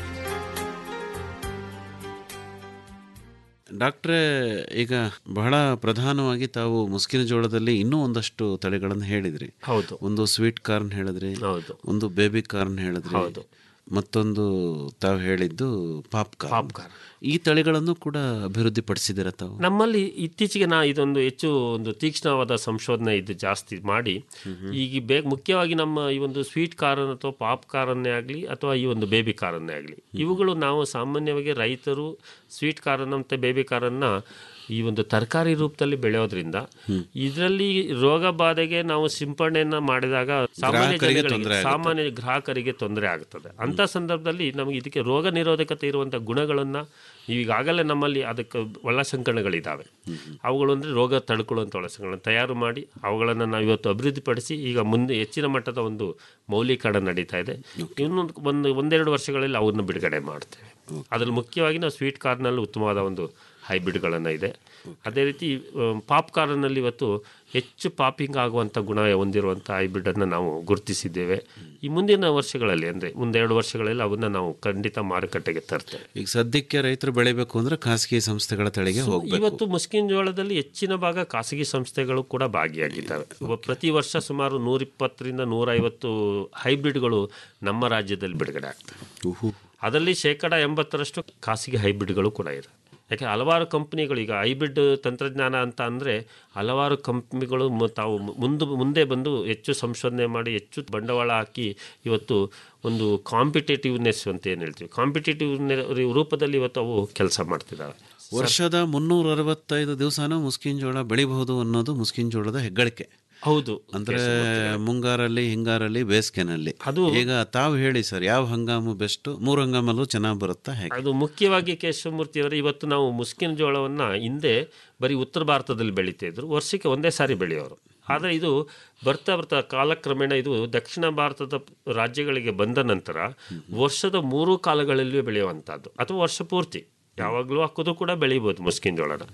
ಡಾಕ್ಟ್ರೇ ಈಗ ಬಹಳ ಪ್ರಧಾನವಾಗಿ ತಾವು ಮುಸ್ಕಿನ ಜೋಳದಲ್ಲಿ ಇನ್ನೂ ಒಂದಷ್ಟು ತಳಿಗಳನ್ನು ಹೇಳಿದ್ರಿ ಹೌದು ಒಂದು ಸ್ವೀಟ್ ಕಾರ್ನ್ ಹೇಳಿದ್ರಿ ಹೌದು ಒಂದು ಬೇಬಿ ಕಾರ್ನ್ ಹೇಳಿದ್ರಿ ಹೌದು. ಮತ್ತೊಂದು ತಾವು ಹೇಳಿದ್ದು ಪಾಪ್ ಕಾರ್ನ್ ಈ ತಳಿಗಳನ್ನು ಕೂಡ ಅಭಿವೃದ್ಧಿ ಪಡಿಸಿದಿರ ತಾವು ನಮ್ಮಲ್ಲಿ ಇತ್ತೀಚೆಗೆ ನಾ ಇದೊಂದು ಹೆಚ್ಚು ಒಂದು ತೀಕ್ಷ್ಣವಾದ ಸಂಶೋಧನೆ ಇದು ಜಾಸ್ತಿ ಮಾಡಿ ಈಗ ಬೇಗ ಮುಖ್ಯವಾಗಿ ನಮ್ಮ ಈ ಒಂದು ಸ್ವೀಟ್ ಕಾರನ್ ಅಥವಾ ಪಾಪ್ ಕಾರನ್ನೇ ಆಗಲಿ ಅಥವಾ ಈ ಒಂದು ಬೇಬಿ ಕಾರನ್ನೇ ಆಗಲಿ ಇವುಗಳು ನಾವು ಸಾಮಾನ್ಯವಾಗಿ ರೈತರು ಸ್ವೀಟ್ ಕಾರನ್ ಮತ್ತು ಬೇಬಿ ಕಾರನ್ನ ಈ ಒಂದು ತರಕಾರಿ ರೂಪದಲ್ಲಿ ಬೆಳೆಯೋದ್ರಿಂದ ಇದರಲ್ಲಿ ರೋಗ ಬಾಧೆಗೆ ನಾವು ಸಿಂಪಡಣೆಯನ್ನ ಮಾಡಿದಾಗ ಸಾಮಾನ್ಯ ಗ್ರಾಹಕರಿಗೆ ಜನಗಳಿಗೆ ತೊಂದ್ರೆ ಆಗುತ್ತೆ. ಸಾಮಾನ್ಯ ಗ್ರಾಹಕರಿಗೆ ತೊಂದರೆ ಆಗುತ್ತದೆ ಅಂತ ಸಂದರ್ಭದಲ್ಲಿ ನಮಗೆ ಇದಕ್ಕೆ ರೋಗ ನಿರೋಧಕತೆ ಇರುವಂಥ ಗುಣಗಳನ್ನು ಈಗಾಗಲೇ ನಮ್ಮಲ್ಲಿ ಅದಕ್ಕೆ ಒಳಸಂಕರಣಗಳಿದ್ದಾವೆ ಅವುಗಳು ಅಂದರೆ ರೋಗ ತಡ್ಕೊಳ್ಳುವಂಥ ಒಳಸಂಕರಣ ತಯಾರು ಮಾಡಿ ಅವುಗಳನ್ನು ನಾವು ಇವತ್ತು ಅಭಿವೃದ್ಧಿಪಡಿಸಿ ಈಗ ಮುಂದೆ ಹೆಚ್ಚಿನ ಮಟ್ಟದ ಒಂದು ಮೌಲ್ಯೀಕರಣ ನಡೀತಾ ಇದೆ ಇನ್ನೊಂದು ಒಂದು ಒಂದೆರಡು ವರ್ಷಗಳಲ್ಲಿ ಅವನ್ನ ಬಿಡುಗಡೆ ಮಾಡ್ತೇವೆ ಅದರಲ್ಲಿ ಮುಖ್ಯವಾಗಿ ನಾವು ಸ್ವೀಟ್ ಕಾರ್ನಲ್ಲಿ ಉತ್ತಮವಾದ ಒಂದು ಹೈಬ್ರಿಡ್ಗಳನ್ನು ಇದೆ ಅದೇ ರೀತಿ ಪಾಪ್ ಕಾರ್ನಲ್ಲಿ ಇವತ್ತು ಹೆಚ್ಚು ಪಾಪಿಂಗ್ ಆಗುವಂಥ ಗುಣ ಹೊಂದಿರುವಂಥ ಹೈಬ್ರಿಡನ್ನು ನಾವು ಗುರುತಿಸಿದ್ದೇವೆ ಈ ಮುಂದಿನ ವರ್ಷಗಳಲ್ಲಿ ಅಂದರೆ ಮುಂದೆರಡು ವರ್ಷಗಳಲ್ಲಿ ಅವನ್ನ ನಾವು ಖಂಡಿತ ಮಾರುಕಟ್ಟೆಗೆ ತರ್ತೇವೆ ಈಗ ಸದ್ಯಕ್ಕೆ ರೈತರು ಬೆಳಿಬೇಕು ಅಂದ್ರೆ ಖಾಸಗಿ ಸಂಸ್ಥೆಗಳ ತಳಿಗೆ ಸೊ, ಹೋಗ್ಬೇಕು ಇವತ್ತು ಮುಸ್ಕಿನ್ ಜೋಳದಲ್ಲಿ ಹೆಚ್ಚಿನ ಭಾಗ ಖಾಸಗಿ ಸಂಸ್ಥೆಗಳು ಕೂಡ ಭಾಗಿಯಾಗಿದ್ದಾವೆ ಇವ- ಪ್ರತಿ ವರ್ಷ ಸುಮಾರು ನೂರಿಪ್ಪತ್ತರಿಂದ ನೂರೈವತ್ತು ಹೈಬ್ರಿಡ್ಗಳು ನಮ್ಮ ರಾಜ್ಯದಲ್ಲಿ ಬಿಡುಗಡೆ ಆಗ್ತವೆ ಅದರಲ್ಲಿ ಶೇಕಡ ಎಂಬತ್ತರಷ್ಟು ಖಾಸಗಿ ಹೈಬ್ರಿಡ್ಗಳು ಕೂಡ ಇದೆ ಯಾಕೆ ಹಲವಾರು ಕಂಪ್ನಿಗಳು ಈಗ ಹೈಬ್ರಿಡ್ ತಂತ್ರಜ್ಞಾನ ಅಂತ ಅಂದರೆ ಹಲವಾರು ಕಂಪ್ನಿಗಳು ಮ- ತಾವು ಮುಂದೆ ಮುಂದೆ ಬಂದು ಹೆಚ್ಚು ಸಂಶೋಧನೆ ಮಾಡಿ ಹೆಚ್ಚು ಬಂಡವಾಳ ಹಾಕಿ ಇವತ್ತು ಒಂದು ಕಾಂಪಿಟೇಟಿವ್ನೆಸ್ ಅಂತ ಏನು ಹೇಳ್ತೀವಿ ಕಾಂಪಿಟೇಟಿವ್ ರೂಪದಲ್ಲಿ ಇವತ್ತು ಅವು ಕೆಲಸ ಮಾಡ್ತಿದ್ದಾವೆ ವರ್ಷದ ಮುನ್ನೂರ ಅರವತ್ತೈದು ದಿವಸನೂ ಮುಸ್ಕಿನ್ ಜೋಳ ಬೆಳಿಬಹುದು ಅನ್ನೋದು ಮುಸ್ಕಿನ್ ಜೋಳದ ಹೆಗ್ಗಳಿಕೆ ಹೌದು ಅಂದ್ರೆ ಮುಂಗಾರಲ್ಲಿ ಹಿಂಗಾರಲ್ಲಿ ಬೇಸಿಗೆನಲ್ಲಿ ಅದು ಈಗ ತಾವು ಹೇಳಿ ಸರ್ ಯಾವ ಹಂಗಾಮು ಬೆಸ್ಟ್ ಮೂರು ಹಂಗಾಮಲ್ಲೂ ಚೆನ್ನಾಗಿ ಬರುತ್ತಾ ಹೇಗೆ ಅದು ಮುಖ್ಯವಾಗಿ ಕೇಶವಮೂರ್ತಿ ಅವರೇ ಇವತ್ತು ನಾವು ಮುಸ್ಕಿನ ಜೋಳವನ್ನು ಹಿಂದೆ ಬರೀ ಉತ್ತರ ಭಾರತದಲ್ಲಿ ಬೆಳೀತಾ ಇದ್ರು ವರ್ಷಕ್ಕೆ ಒಂದೇ ಸಾರಿ ಬೆಳೆಯೋರು ಆದರೆ ಇದು ಬರ್ತಾ ಬರ್ತಾ ಕಾಲಕ್ರಮೇಣ ಇದು ದಕ್ಷಿಣ ಭಾರತದ ರಾಜ್ಯಗಳಿಗೆ ಬಂದ ನಂತರ ವರ್ಷದ ಮೂರು ಕಾಲಗಳಲ್ಲಿಯೂ ಬೆಳೆಯುವಂಥದ್ದು ಅಥವಾ ವರ್ಷ ಪೂರ್ತಿ ಯಾವಾಗಲೂ ಹಾಕೋದು ಕೂಡ ಬೆಳಿಬೋದು ಮುಸ್ಕಿನ ಜೋಳನ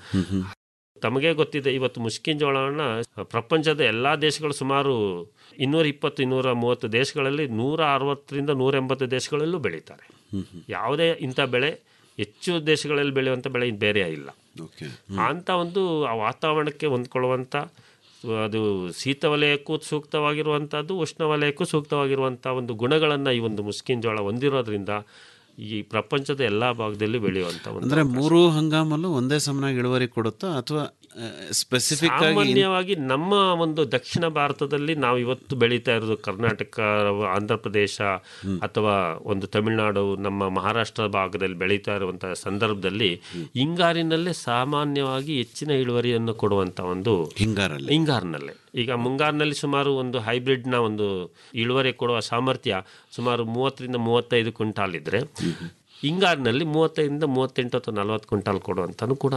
ತಮಗೆ ಗೊತ್ತಿದೆ ಇವತ್ತು ಮುಸ್ಕಿನ್ ಜೋಳವನ್ನು ಪ್ರಪಂಚದ ಎಲ್ಲ ದೇಶಗಳು ಸುಮಾರು ಇನ್ನೂರ ಇಪ್ಪತ್ತು ಇನ್ನೂರ ಮೂವತ್ತು ದೇಶಗಳಲ್ಲಿ ನೂರ ಅರವತ್ತರಿಂದ ನೂರ ಎಂಬತ್ತು ದೇಶಗಳಲ್ಲೂ ಬೆಳೀತಾರೆ ಯಾವುದೇ ಇಂಥ ಬೆಳೆ ಹೆಚ್ಚು ದೇಶಗಳಲ್ಲಿ ಬೆಳೆಯುವಂಥ ಬೆಳೆ ಇನ್ನು ಬೇರೆ ಇಲ್ಲ ಅಂಥ ಒಂದು ಆ ವಾತಾವರಣಕ್ಕೆ ಹೊಂದ್ಕೊಳ್ಳುವಂಥ ಅದು ಶೀತ ವಲಯಕ್ಕೂ ಸೂಕ್ತವಾಗಿರುವಂಥದ್ದು ಉಷ್ಣ ವಲಯಕ್ಕೂ ಸೂಕ್ತವಾಗಿರುವಂಥ ಒಂದು ಗುಣಗಳನ್ನು ಈ ಒಂದು ಮುಸ್ಕಿನ್ ಜೋಳ ಹೊಂದಿರೋದ್ರಿಂದ ಈ ಪ್ರಪಂಚದ ಎಲ್ಲ ಭಾಗದಲ್ಲಿ ಬೆಳೆಯುವಂಥ ಒಂದು ಅಂದ್ರೆ ಮೂರು ಹಂಗಾಮಲ್ಲೂ ಒಂದೇ ಸಮನಾಗಿ ಇಳುವರಿ ಕೊಡುತ್ತಾ ಅಥವಾ ಸ್ಪೆಸಿಫಿಕ್ ಆಗಿ ಸಾಮಾನ್ಯವಾಗಿ ನಮ್ಮ ಒಂದು ದಕ್ಷಿಣ ಭಾರತದಲ್ಲಿ ನಾವು ಇವತ್ತು ಬೆಳೀತಾ ಇರೋದು ಕರ್ನಾಟಕ ಆಂಧ್ರ ಪ್ರದೇಶ ಅಥವಾ ಒಂದು ತಮಿಳುನಾಡು ನಮ್ಮ ಮಹಾರಾಷ್ಟ್ರ ಭಾಗದಲ್ಲಿ ಬೆಳೀತಾ ಇರುವಂತಹ ಸಂದರ್ಭದಲ್ಲಿ ಹಿಂಗಾರಿನಲ್ಲೇ ಸಾಮಾನ್ಯವಾಗಿ ಹೆಚ್ಚಿನ ಇಳುವರಿಯನ್ನು ಕೊಡುವಂತ ಒಂದು ಹಿಂಗಾರಲ್ಲಿ ಹಿಂಗಾರಿನಲ್ಲೇ ಈಗ ಮುಂಗಾರಿನಲ್ಲಿ ಸುಮಾರು ಒಂದು ಹೈಬ್ರಿಡ್ನ ಒಂದು ಇಳುವರಿ ಕೊಡುವ ಸಾಮರ್ಥ್ಯ ಸುಮಾರು ಮೂವತ್ತರಿಂದ ಮೂವತ್ತೈದು ಕ್ವಿಂಟಾಲ್ ಇದ್ರೆ ಹಿಂಗಾರಿನಲ್ಲಿ ಮೂವತ್ತೈದರಿಂದ ಮೂವತ್ತೆಂಟು ಅಥವಾ ನಲವತ್ತು ಕ್ವಿಂಟಾಲ್ ಕೊಡುವಂತನೂ ಕೂಡ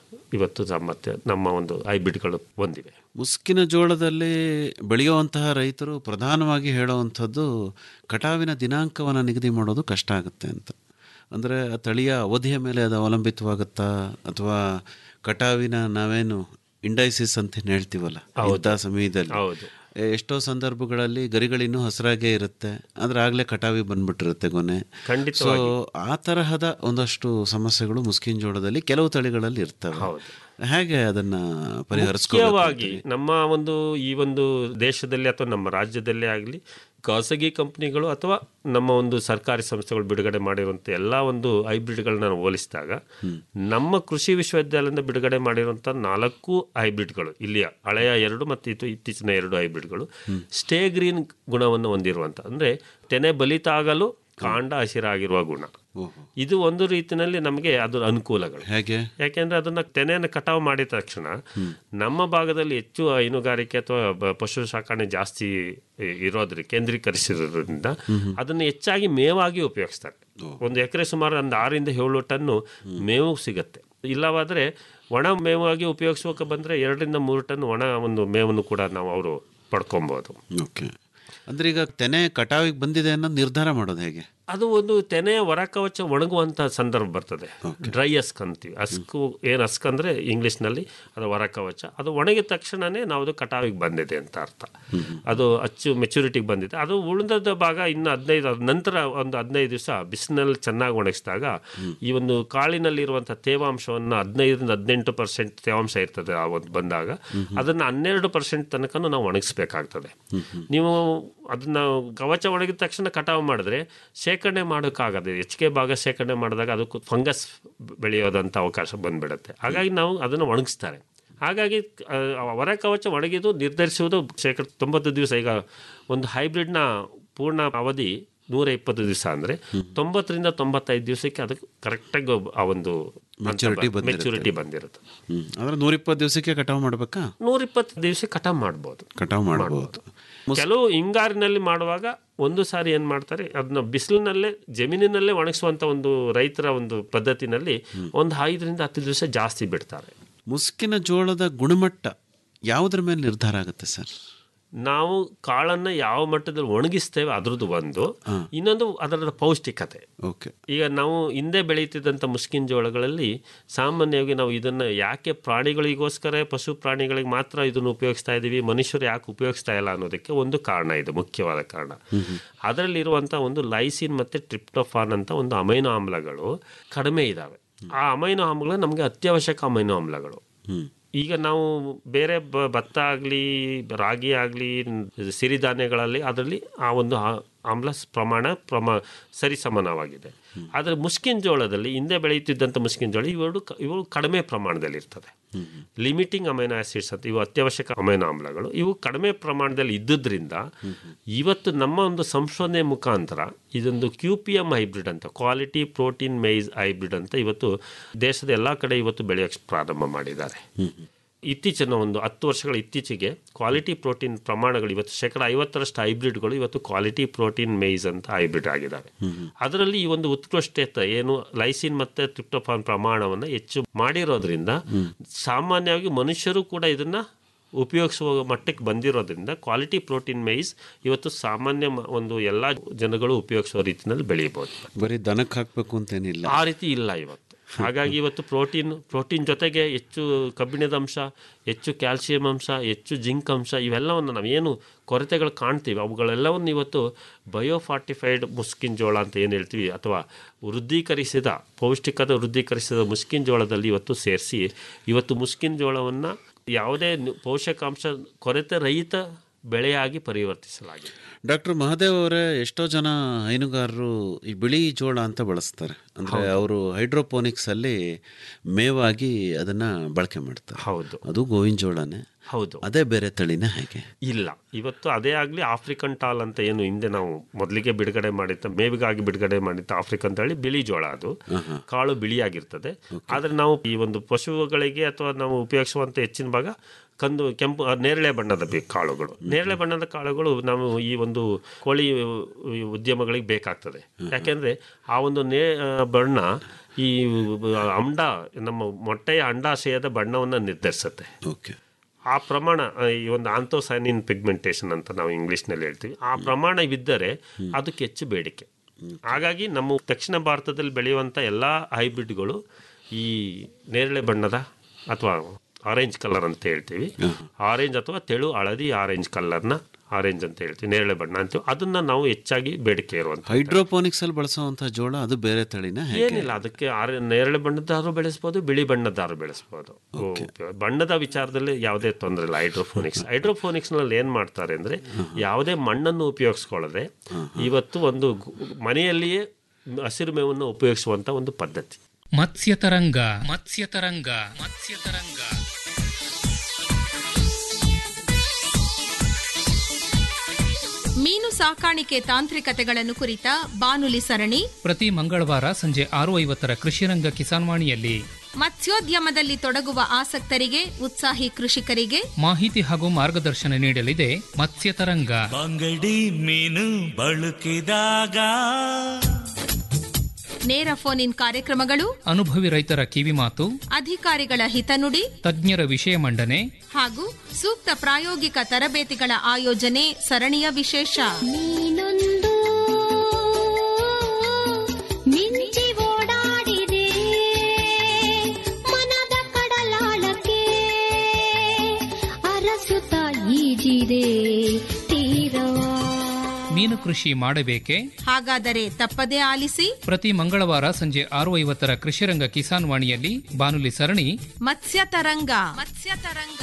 ಇವತ್ತು ಮತ್ತೆ ನಮ್ಮ ಒಂದು ಹೈಬ್ರಿಡ್ಗಳು ಹೊಂದಿವೆ ಮುಸ್ಕಿನ ಜೋಳದಲ್ಲಿ ಬೆಳೆಯುವಂತಹ ರೈತರು ಪ್ರಧಾನವಾಗಿ ಹೇಳುವಂಥದ್ದು ಕಟಾವಿನ ದಿನಾಂಕವನ್ನು ನಿಗದಿ ಮಾಡೋದು ಕಷ್ಟ ಆಗುತ್ತೆ ಅಂತ ಅಂದರೆ ಆ ತಳಿಯ ಅವಧಿಯ ಮೇಲೆ ಅದು ಅವಲಂಬಿತವಾಗುತ್ತಾ ಅಥವಾ ಕಟಾವಿನ ನಾವೇನು ಇಂಡೈಸಿಸ್ ಅಂತ ಏನ್ ಹೇಳ್ತೀವಲ್ಲ ಇಂಥ ಸಮಯದಲ್ಲಿ ಹೌದು. ಎ- ಎಷ್ಟೋ ಸಂದರ್ಭಗಳಲ್ಲಿ ಗರಿಗಳಿನ್ನೂ ಹಸಿರಾಗೇ ಇರುತ್ತೆ ಆದರೆ ಆಗಲೇ ಕಟಾವಿ ಬಂದ್ಬಿಟ್ಟಿರುತ್ತೆ ಗೊನೆ ಸೊ ಖಂಡಿತವಾಗಿ. ಆ ತರಹದ ಒಂದಷ್ಟು ಸಮಸ್ಯೆಗಳು ಮುಸ್ಕಿನ ಜೋಳದಲ್ಲಿ ಕೆಲವು ತಳಿಗಳಲ್ಲಿ ಇರ್ತವೆ ಹೇಗೆ ಅದನ್ನ ಪರಿಹರಿಸ್ಕೋಬೇಕು ಮುಖ್ಯವಾಗಿ ನಮ್ಮ ಒಂದು ಈ ಒಂದು ದೇಶದಲ್ಲಿ ಅಥವಾ ನಮ್ಮ ರಾಜ್ಯದಲ್ಲೇ ಆಗಲಿ ಖಾಸಗಿ ಕಂಪ್ನಿಗಳು ಅಥವಾ ನಮ್ಮ ಒಂದು ಸರ್ಕಾರಿ ಸಂಸ್ಥೆಗಳು ಬಿಡುಗಡೆ ಮಾಡಿರುವಂಥ ಎಲ್ಲ ಒಂದು ಹೈಬ್ರಿಡ್ಗಳನ್ನ ನಾವು ಹೋಲಿಸಿದಾಗ ನಮ್ಮ ಕೃಷಿ ವಿಶ್ವವಿದ್ಯಾಲಯದಿಂದ ಬಿಡುಗಡೆ ಮಾಡಿರುವಂಥ ನಾಲ್ಕು ಹೈಬ್ರಿಡ್ಗಳು ಇಲ್ಲಿಯ ಹಳೆಯ ಎರಡು ಮತ್ತು ಇದು ಇತ್ತೀಚಿನ ಎರಡು ಹೈಬ್ರಿಡ್ಗಳು ಸ್ಟೇ ಗ್ರೀನ್ ಗುಣವನ್ನು ಹೊಂದಿರುವಂಥ ಅಂದರೆ ತೆನೆ ಬಲಿತಾಗಲು ಕಾಂಡ ಹಸಿರಾಗಿರುವ ಗುಣ ಇದು ಒಂದು ರೀತಿಯಲ್ಲಿ ನಮಗೆ ಅದು ಅನುಕೂಲಗಳು ಹೇಗೆ ಯಾಕೆಂದ್ರೆ ಅದನ್ನ ತೆನೆಯನ್ನು ಕಟಾವು ಮಾಡಿದ ತಕ್ಷಣ ನಮ್ಮ ಭಾಗದಲ್ಲಿ ಹೆಚ್ಚು ಹೈನುಗಾರಿಕೆ ಅಥವಾ ಬ- ಪಶು ಸಾಕಣೆ ಜಾಸ್ತಿ ಇ- ಇರೋದ್ರಿಂದ ಕೇಂದ್ರೀಕರಿಸಿರೋದ್ರಿಂದ ಅದನ್ನು ಹೆಚ್ಚಾಗಿ ಮೇವಾಗಿ ಉಪಯೋಗಿಸ್ತಾರೆ ಒಂದು ಎಕರೆ ಸುಮಾರು ಒಂದು ಆರರಿಂದ ಏಳು ಟನ್ನು ಮೇವು ಸಿಗತ್ತೆ ಇಲ್ಲವಾದರೆ ಒಣ ಮೇವಾಗಿ ಉಪಯೋಗಿಸೋಕೆ ಬಂದರೆ ಎರಡರಿಂದ ಮೂರು ಟನ್ ಒಣ ಒಂದು ಮೇವನ್ನು ಕೂಡ ನಾವು ಅವರು ಪಡ್ಕೊಬೋದು ಓಕೆ ಅಂದ್ರೆ ಈಗ ತೆನೆ ಕಟಾವಿಗೆ ಬಂದಿದೆ ಅನ್ನೋದು ನಿರ್ಧಾರ ಮಾಡೋದು ಹೇಗೆ ಅದು ಒಂದು ತೆನೆಯ ಹೊರಕವಚ ಒಣಗುವಂಥ ಸಂದರ್ಭ ಬರ್ತದೆ ಡ್ರೈ ಅಸ್ಕ್ ಅಂತೀವಿ ಅಸ್ಕು ಏನು ಅಸ್ಕ್ ಅಂದರೆ ಇಂಗ್ಲೀಷ್ನಲ್ಲಿ ಅದು ಹೊರಕವಚ ಅದು ಒಣಗಿದ ತಕ್ಷಣವೇ ನಾವು ಅದು ಕಟಾವಿಗೆ ಬಂದಿದೆ ಅಂತ ಅರ್ಥ ಅದು ಅಚ್ಚು ಮೆಚುರಿಟಿಗೆ ಬಂದಿದೆ ಅದು ಉಳಿದ ಭಾಗ ಇನ್ನು ಹದಿನೈದು ಅದ್ ನಂತರ ಒಂದು ಹದಿನೈದು ದಿವಸ ಬಿಸಿನಲ್ಲಿ ಚೆನ್ನಾಗಿ ಒಣಗಿಸಿದಾಗ ಈ ಒಂದು ಕಾಳಿನಲ್ಲಿರುವಂಥ ತೇವಾಂಶವನ್ನು ಹದಿನೈದರಿಂದ ಹದಿನೆಂಟು ಪರ್ಸೆಂಟ್ ತೇವಾಂಶ ಇರ್ತದೆ ಆ ಒಂದು ಬಂದಾಗ ಅದನ್ನು ಹನ್ನೆರಡು ಪರ್ಸೆಂಟ್ ತನಕ ನಾವು ಒಣಗಿಸ್ಬೇಕಾಗ್ತದೆ ನೀವು ಅದನ್ನ ಕವಚ ಒಣಗಿದ ತಕ್ಷಣ ಕಟಾವು ಮಾಡಿದ್ರೆ ಶೇಖರಣೆ ಮಾಡೋಕ್ಕಾಗದೆ ಹೆಚ್ಚಿಗೆ ಭಾಗ ಶೇಖರಣೆ ಮಾಡಿದಾಗ ಅದಕ್ಕೆ ಫಂಗಸ್ ಬೆಳೆಯೋದಂಥ ಅವಕಾಶ ಬಂದ್ಬಿಡುತ್ತೆ ಹಾಗಾಗಿ ನಾವು ಅದನ್ನು ಒಣಗಿಸ್ತಾರೆ ಹಾಗಾಗಿ ಆ, ಹೊರ ಕವಚ ಒಣಗಿದು ನಿರ್ಧರಿಸುವುದು ಶೇಕಡ ತೊಂಬತ್ತು ದಿವಸ ಈಗ ಒಂದು ಹೈಬ್ರಿಡ್ನ ಪೂರ್ಣ ಅವಧಿ ನೂರ ಇಪ್ಪತ್ತು ದಿವಸ ಅಂದರೆ ತೊಂಬತ್ತರಿಂದ ತೊಂಬತ್ತೈದು ದಿವಸಕ್ಕೆ ಅದಕ್ಕೆ ಕರೆಕ್ಟಾಗಿ ಆ ಒಂದು Maturity ಬಂದಿರುತ್ತೆ. ಮೆಚುರಿಟಿ ಬಂದಿರುತ್ತೆ ಹ್ಮ್ ಅಂದ್ರೆ ನೂರಿಪ್ಪತ್ತು ದಿವಸಕ್ಕೆ ಕಟಾವು ಮಾಡ್ಬೇಕಾ ನೂರಿಪ್ಪತ್ತು ದಿವಸ ಕಟಾವು ಮಾಡ್ಬೋದು ಕಟಾವು ಮಾಡಬಹುದು ಕೆಲವು ಹಿಂಗಾರಿನಲ್ಲಿ ಮಾಡುವಾಗ ಒಂದು ಸಾರಿ ಏನು ಮಾಡ್ತಾರೆ ಅದನ್ನ ಬಿಸಿಲಿನಲ್ಲೇ ಜಮೀನಿನಲ್ಲೇ ಒಣಗಿಸುವಂಥ ಒಂದು ರೈತರ ಒಂದು ಪದ್ಧತಿನಲ್ಲಿ ಒಂದು ಐದರಿಂದ ಹತ್ತು ದಿವಸ ಜಾಸ್ತಿ ಬಿಡ್ತಾರೆ ಮುಸ್ಕಿನ ಜೋಳದ ಗುಣಮಟ್ಟ ಯಾವುದ್ರ ಮೇಲೆ ನಿರ್ಧಾರ ಆಗುತ್ತೆ ಸರ್ ನಾವು ಕಾಳನ್ನು ಯಾವ ಮಟ್ಟದಲ್ಲಿ ಒಣಗಿಸ್ತೇವೆ ಅದ್ರದ್ದು ಒಂದು ಇನ್ನೊಂದು ಅದರ ಪೌಷ್ಟಿಕತೆ ಓಕೆ ಈಗ ನಾವು ಹಿಂದೆ ಬೆಳೀತಿದ್ದಂಥ ಮುಸ್ಕಿನ ಜೋಳಗಳಲ್ಲಿ ಸಾಮಾನ್ಯವಾಗಿ ನಾವು ಇದನ್ನು ಯಾಕೆ ಪ್ರಾಣಿಗಳಿಗೋಸ್ಕರ ಪಶು ಪ್ರಾಣಿಗಳಿಗೆ ಮಾತ್ರ ಇದನ್ನು ಉಪಯೋಗಿಸ್ತಾ ಇದ್ದೀವಿ ಮನುಷ್ಯರು ಯಾಕೆ ಉಪಯೋಗಿಸ್ತಾ ಇಲ್ಲ ಅನ್ನೋದಕ್ಕೆ ಒಂದು ಕಾರಣ ಇದು ಮುಖ್ಯವಾದ ಕಾರಣ ಅದರಲ್ಲಿರುವಂಥ ಒಂದು ಲೈಸಿನ್ ಮತ್ತು ಟ್ರಿಪ್ಟೋಫಾನ್ ಅಂತ ಒಂದು ಅಮೈನೋ ಆಮ್ಲಗಳು ಕಡಿಮೆ ಇದ್ದಾವೆ ಆ ಅಮೈನೋ ಆಮ್ಲಗಳು ನಮಗೆ ಅತ್ಯವಶ್ಯಕ ಅಮೈನೋ ಆಮ್ಲಗಳು ಈಗ ನಾವು ಬೇರೆ ಬ- ಭತ್ತ ಆಗಲಿ ರಾಗಿ ಆಗಲಿ ಸಿರಿಧಾನ್ಯಗಳಲ್ಲಿ ಅದರಲ್ಲಿ ಆ ಒಂದು ಆ- ಆಮ್ಲ ಸ್- ಪ್ರಮಾಣ ಪ್ರಮಾ ಸರಿಸಮಾನವಾಗಿದೆ ಆದರೆ ಮುಸ್ಕಿನ ಜೋಳದಲ್ಲಿ ಹಿಂದೆ ಬೆಳೆಯುತ್ತಿದ್ದಂಥ ಮುಸ್ಕಿನ ಜೋಳ ಇವೆರಡು ಕ- ಇವು ಕಡಿಮೆ ಪ್ರಮಾಣದಲ್ಲಿ ಇರ್ತದೆ ಲಿಮಿಟಿಂಗ್ ಅಮೈನೋ ಆಸಿಡ್ಸ್ ಅಂತ ಇವು ಅತ್ಯವಶ್ಯಕ ಅಮೈನೋ ಆಮ್ಲಗಳು ಇವು ಕಡಿಮೆ ಪ್ರಮಾಣದಲ್ಲಿ ಇದ್ದುದರಿಂದ ಇವತ್ತು ನಮ್ಮ ಒಂದು ಸಂಶೋಧನೆ ಮುಖಾಂತರ ಇದೊಂದು ಕ್ಯೂ ಪಿ ಎಮ್ ಹೈಬ್ರಿಡ್ ಅಂತ ಕ್ವಾಲಿಟಿ ಪ್ರೋಟೀನ್ ಮೈಸ್ ಹೈಬ್ರಿಡ್ ಅಂತ ಇವತ್ತು ದೇಶದ ಎಲ್ಲ ಕಡೆ ಇವತ್ತು ಬೆಳೆಯೋಕ್ಕೆ ಪ್ರಾರಂಭ ಮಾಡಿದ್ದಾರೆ ಇತ್ತೀಚಿನ ಒಂದು ಹತ್ತು ವರ್ಷಗಳ ಇತ್ತೀಚೆಗೆ ಕ್ವಾಲಿಟಿ ಪ್ರೋಟೀನ್ ಪ್ರಮಾಣಗಳು ಇವತ್ತು ಶೇಕಡ ಐವತ್ತರಷ್ಟು ಹೈಬ್ರಿಡ್ಗಳು ಇವತ್ತು ಕ್ವಾಲಿಟಿ ಪ್ರೋಟೀನ್ ಮೇಯ್ಸ್ ಅಂತ ಹೈಬ್ರಿಡ್ ಆಗಿದ್ದಾವೆ ಅದರಲ್ಲಿ ಈ ಒಂದು ಉತ್ಕೃಷ್ಟತೆ ಏನು ಲೈಸಿನ್ ಮತ್ತು ಟ್ರಿಪ್ಟೋಫಾನ್ ಪ್ರಮಾಣವನ್ನು ಹೆಚ್ಚು ಮಾಡಿರೋದ್ರಿಂದ ಸಾಮಾನ್ಯವಾಗಿ ಮನುಷ್ಯರು ಕೂಡ ಇದನ್ನ ಉಪಯೋಗಿಸುವ ಮಟ್ಟಕ್ಕೆ ಬಂದಿರೋದ್ರಿಂದ ಕ್ವಾಲಿಟಿ ಪ್ರೋಟೀನ್ ಮೇಯ್ಸ್ ಇವತ್ತು ಸಾಮಾನ್ಯ ಮ- ಒಂದು ಎಲ್ಲ ಜನಗಳು ಉಪಯೋಗಿಸುವ ರೀತಿಯಲ್ಲಿ ಬೆಳೆಯಬಹುದು ಬರೀ ದನಕ್ಕೆ ಹಾಕಬೇಕು ಅಂತೇನಿಲ್ಲ ಆ ರೀತಿ ಇಲ್ಲ ಇವತ್ತು ಹಾಗಾಗಿ ಇವತ್ತು ಪ್ರೋಟೀನ್ ಪ್ರೋಟೀನ್ ಜೊತೆಗೆ ಹೆಚ್ಚು ಕಬ್ಬಿಣದ ಅಂಶ ಹೆಚ್ಚು ಕ್ಯಾಲ್ಸಿಯಂ ಅಂಶ ಹೆಚ್ಚು ಜಿಂಕ್ ಅಂಶ ಇವೆಲ್ಲವನ್ನು ನಾವೇನು ಕೊರತೆಗಳು ಕಾಣ್ತೀವಿ ಅವುಗಳೆಲ್ಲವನ್ನು ಇವತ್ತು ಬಯೋಫಾರ್ಟಿಫೈಡ್ ಮುಸ್ಕಿನ್ ಜೋಳ ಅಂತ ಏನು ಹೇಳ್ತೀವಿ ಅಥವಾ ವೃದ್ಧೀಕರಿಸಿದ ಪೌಷ್ಟಿಕದ ವೃದ್ಧೀಕರಿಸಿದ ಮುಸ್ಕಿನ್ ಜೋಳದಲ್ಲಿ ಇವತ್ತು ಸೇರಿಸಿ ಇವತ್ತು ಮುಸ್ಕಿನ್ ಜೋಳವನ್ನು ಯಾವುದೇ ನು- ಪೋಷಕಾಂಶ ಕೊರತೆ ರಹಿತ ಬೆಳೆಯಾಗಿ ಪರಿವರ್ತಿಸಲಾಗಿದೆ ಡಾಕ್ಟರ್ ಮಹಾದೇವ್ ಅವರೇ ಎಷ್ಟೋ ಜನ ಹೈನುಗಾರರು ಈ ಬಿಳಿ ಜೋಳ ಅಂತ ಬಳಸ್ತಾರೆ ಅಂದ್ರೆ ಅವರು ಹೈಡ್ರೋಪೋನಿಕ್ಸ್ ಅಲ್ಲಿ ಮೇವಾಗಿ ಅದನ್ನ ಬಳಕೆ ಮಾಡ್ತಾರೆ ಹೌದು ಅದು ಗೋವಿನ ಜೋಳನೇ ಹೌದು ಅದೇ ಬೇರೆ ತಳಿನೇ ಹೇಗೆ ಇಲ್ಲ ಇವತ್ತು ಅದೇ ಆಗಲಿ ಆಫ್ರಿಕನ್ ಟಾಲ್ ಅಂತ ಏನು ಹಿಂದೆ ನಾವು ಮೊದಲಿಗೆ ಬಿಡುಗಡೆ ಮಾಡಿದ್ದ ಮೇವಿಗಾಗಿ ಬಿಡುಗಡೆ ಮಾಡಿದ್ದ ಆಫ್ರಿಕನ್ ತಳಿ ಬಿಳಿ ಜೋಳ ಅದು ಕಾಳು ಬಿಳಿಯಾಗಿರ್ತದೆ ಆದರೆ ನಾವು ಈ ಒಂದು ಪಶುಗಳಿಗೆ ಅಥವಾ ನಾವು ಉಪಯೋಗಿಸುವಂಥ ಹೆಚ್ಚಿನ ಭಾಗ ಕಂದು ಕೆಂಪು ಆ, ನೇರಳೆ ಬಣ್ಣದ ಬಿ- ಕಾಳುಗಳು ನೇರಳೆ ಬಣ್ಣದ ಕಾಳುಗಳು ನಾವು ಈ ಒಂದು ಕೋಳಿ ಉದ್ಯಮಗಳಿಗೆ ಬೇಕಾಗ್ತದೆ ಯಾಕೆಂದರೆ ಆ ಒಂದು ನೇ ಆ, ಬಣ್ಣ ಈ ಅಂಡ ನಮ್ಮ ಮೊಟ್ಟೆಯ ಅಂಡಾಶಯದ ಬಣ್ಣವನ್ನು ನಿರ್ಧರಿಸುತ್ತೆ ಓಕೆ ಆ ಪ್ರಮಾಣ ಆ, ಈ ಒಂದು ಆಂಥೋಸೈನಿನ್ ಪಿಗ್ಮೆಂಟೇಷನ್ ಅಂತ ನಾವು ಇಂಗ್ಲೀಷ್ನಲ್ಲಿ ಹೇಳ್ತೀವಿ ಆ ಪ್ರಮಾಣವಿದ್ದರೆ ಅದಕ್ಕೆ ಹೆಚ್ಚು ಬೇಡಿಕೆ ಹಾಗಾಗಿ ನಮ್ಮ ದಕ್ಷಿಣ ಭಾರತದಲ್ಲಿ ಬೆಳೆಯುವಂಥ ಎಲ್ಲ ಹೈಬ್ರಿಡ್ಗಳು ಈ ನೇರಳೆ ಬಣ್ಣದ ಅಥವಾ ಆರೆಂಜ್ ಕಲರ್ ಅಂತ ಹೇಳ್ತೀವಿ ಆರೆಂಜ್ ಅಥವಾ ತೆಳು ಹಳದಿ ಆರೆಂಜ್ ಕಲರ್ನ ಆರೆಂಜ್ ಅಂತ ಹೇಳ್ತೀವಿ ನೇರಳೆ ಬಣ್ಣ ಅಂತೀವಿ ಅದನ್ನ ನಾವು ಹೆಚ್ಚಾಗಿ ಬೇಡಿಕೆ ಇರುವಂಥ ಹೈಡ್ರೋಪೋನಿಕ್ಸ್ ಅಲ್ಲಿ ಬಳಸುವಂತ ಜೋಳ ಅದು ಬೇರೆ ತಳಿನ ಹೇಗೆ ಏನಿಲ್ಲ ಅದಕ್ಕೆ ಆರೆ ನೇರಳೆ ಬಣ್ಣದಾರು ಬೆಳೆಸ್ಬೋದು ಬಿಳಿ ಬಣ್ಣದಾರು ಬೆಳೆಸ್ಬೋದು ಓ, ಬಣ್ಣದ ವಿಚಾರದಲ್ಲಿ ಯಾವುದೇ ತೊಂದರೆ ಇಲ್ಲ ಹೈಡ್ರೋಫೋನಿಕ್ಸ್ ಹೈಡ್ರೋಫೋನಿಕ್ಸ್ ನಲ್ಲಿ ಏನ್ ಮಾಡ್ತಾರೆ ಅಂದ್ರೆ ಯಾವುದೇ ಮಣ್ಣನ್ನು ಉಪಯೋಗಿಸ್ಕೊಳ್ಳದೆ ಇವತ್ತು ಒಂದು ಗು- ಮನೆಯಲ್ಲಿಯೇ ಹಸಿರು ಮೇವನ್ನು ಉಪಯೋಗಿಸುವಂತ ಒಂದು ಪದ್ಧತಿ ಮತ್ಸ್ಯತರಂಗ ಮತ್ಸ್ಯತರಂಗ ಮತ್ಸ್ಯತರಂಗ ಮೀನು ಸಾಕಾಣಿಕೆ ತಾಂತ್ರಿಕತೆಗಳನ್ನು ಕುರಿತ ಬಾನುಲಿ ಸರಣಿ ಪ್ರತಿ ಮಂಗಳವಾರ ಸಂಜೆ ಆರು ಐವತ್ತರ ಕೃಷಿರಂಗ ಕಿಸಾನ್ವಾಣಿಯಲ್ಲಿ ಮತ್ಸ್ಯೋದ್ಯಮದಲ್ಲಿ ತೊಡಗುವ ಆಸಕ್ತರಿಗೆ ಉತ್ಸಾಹಿ ಕೃಷಿಕರಿಗೆ ಮಾಹಿತಿ ಹಾಗೂ ಮಾರ್ಗದರ್ಶನ ನೀಡಲಿದೆ ಮತ್ಸ್ಯತರಂಗ ಬಂಗಡಿ ಮೀನು ಬಳುಕಿದಾಗ ನೇರ ಫೋನ್ ಇನ್ ಕಾರ್ಯಕ್ರಮಗಳು ಅನುಭವಿ ರೈತರ ಕಿವಿಮಾತು ಅಧಿಕಾರಿಗಳ ಹಿತನುಡಿ ತಜ್ಞರ ವಿಷಯ ಮಂಡನೆ ಹಾಗೂ ಸೂಕ್ತ ಪ್ರಾಯೋಗಿಕ ತರಬೇತಿಗಳ ಆಯೋಜನೆ ಸರಣಿಯ ವಿಶೇಷ ನೀನೊಂದು ಮಿಂಚಿ ಓಡಾಡಿದೆ ಮನದ ಕಡಲಾಳಕ್ಕೆ ಅರಸುತ್ತ ಈಜಿದೆ ತೀರವಾ ಮೀನು ಕೃಷಿ ಮಾಡಬೇಕೆ ಹಾಗಾದರೆ ತಪ್ಪದೇ ಆಲಿಸಿ ಪ್ರತಿ ಮಂಗಳವಾರ ಸಂಜೆ ಆರು ಐವತ್ತರ ಕೃಷಿರಂಗ ಕಿಸಾನ್ ವಾಣಿಯಲ್ಲಿ ಬಾನುಲಿ ಸರಣಿ ಮತ್ಸ್ಯ ತರಂಗ ಮತ್ಸ್ಯ ತರಂಗ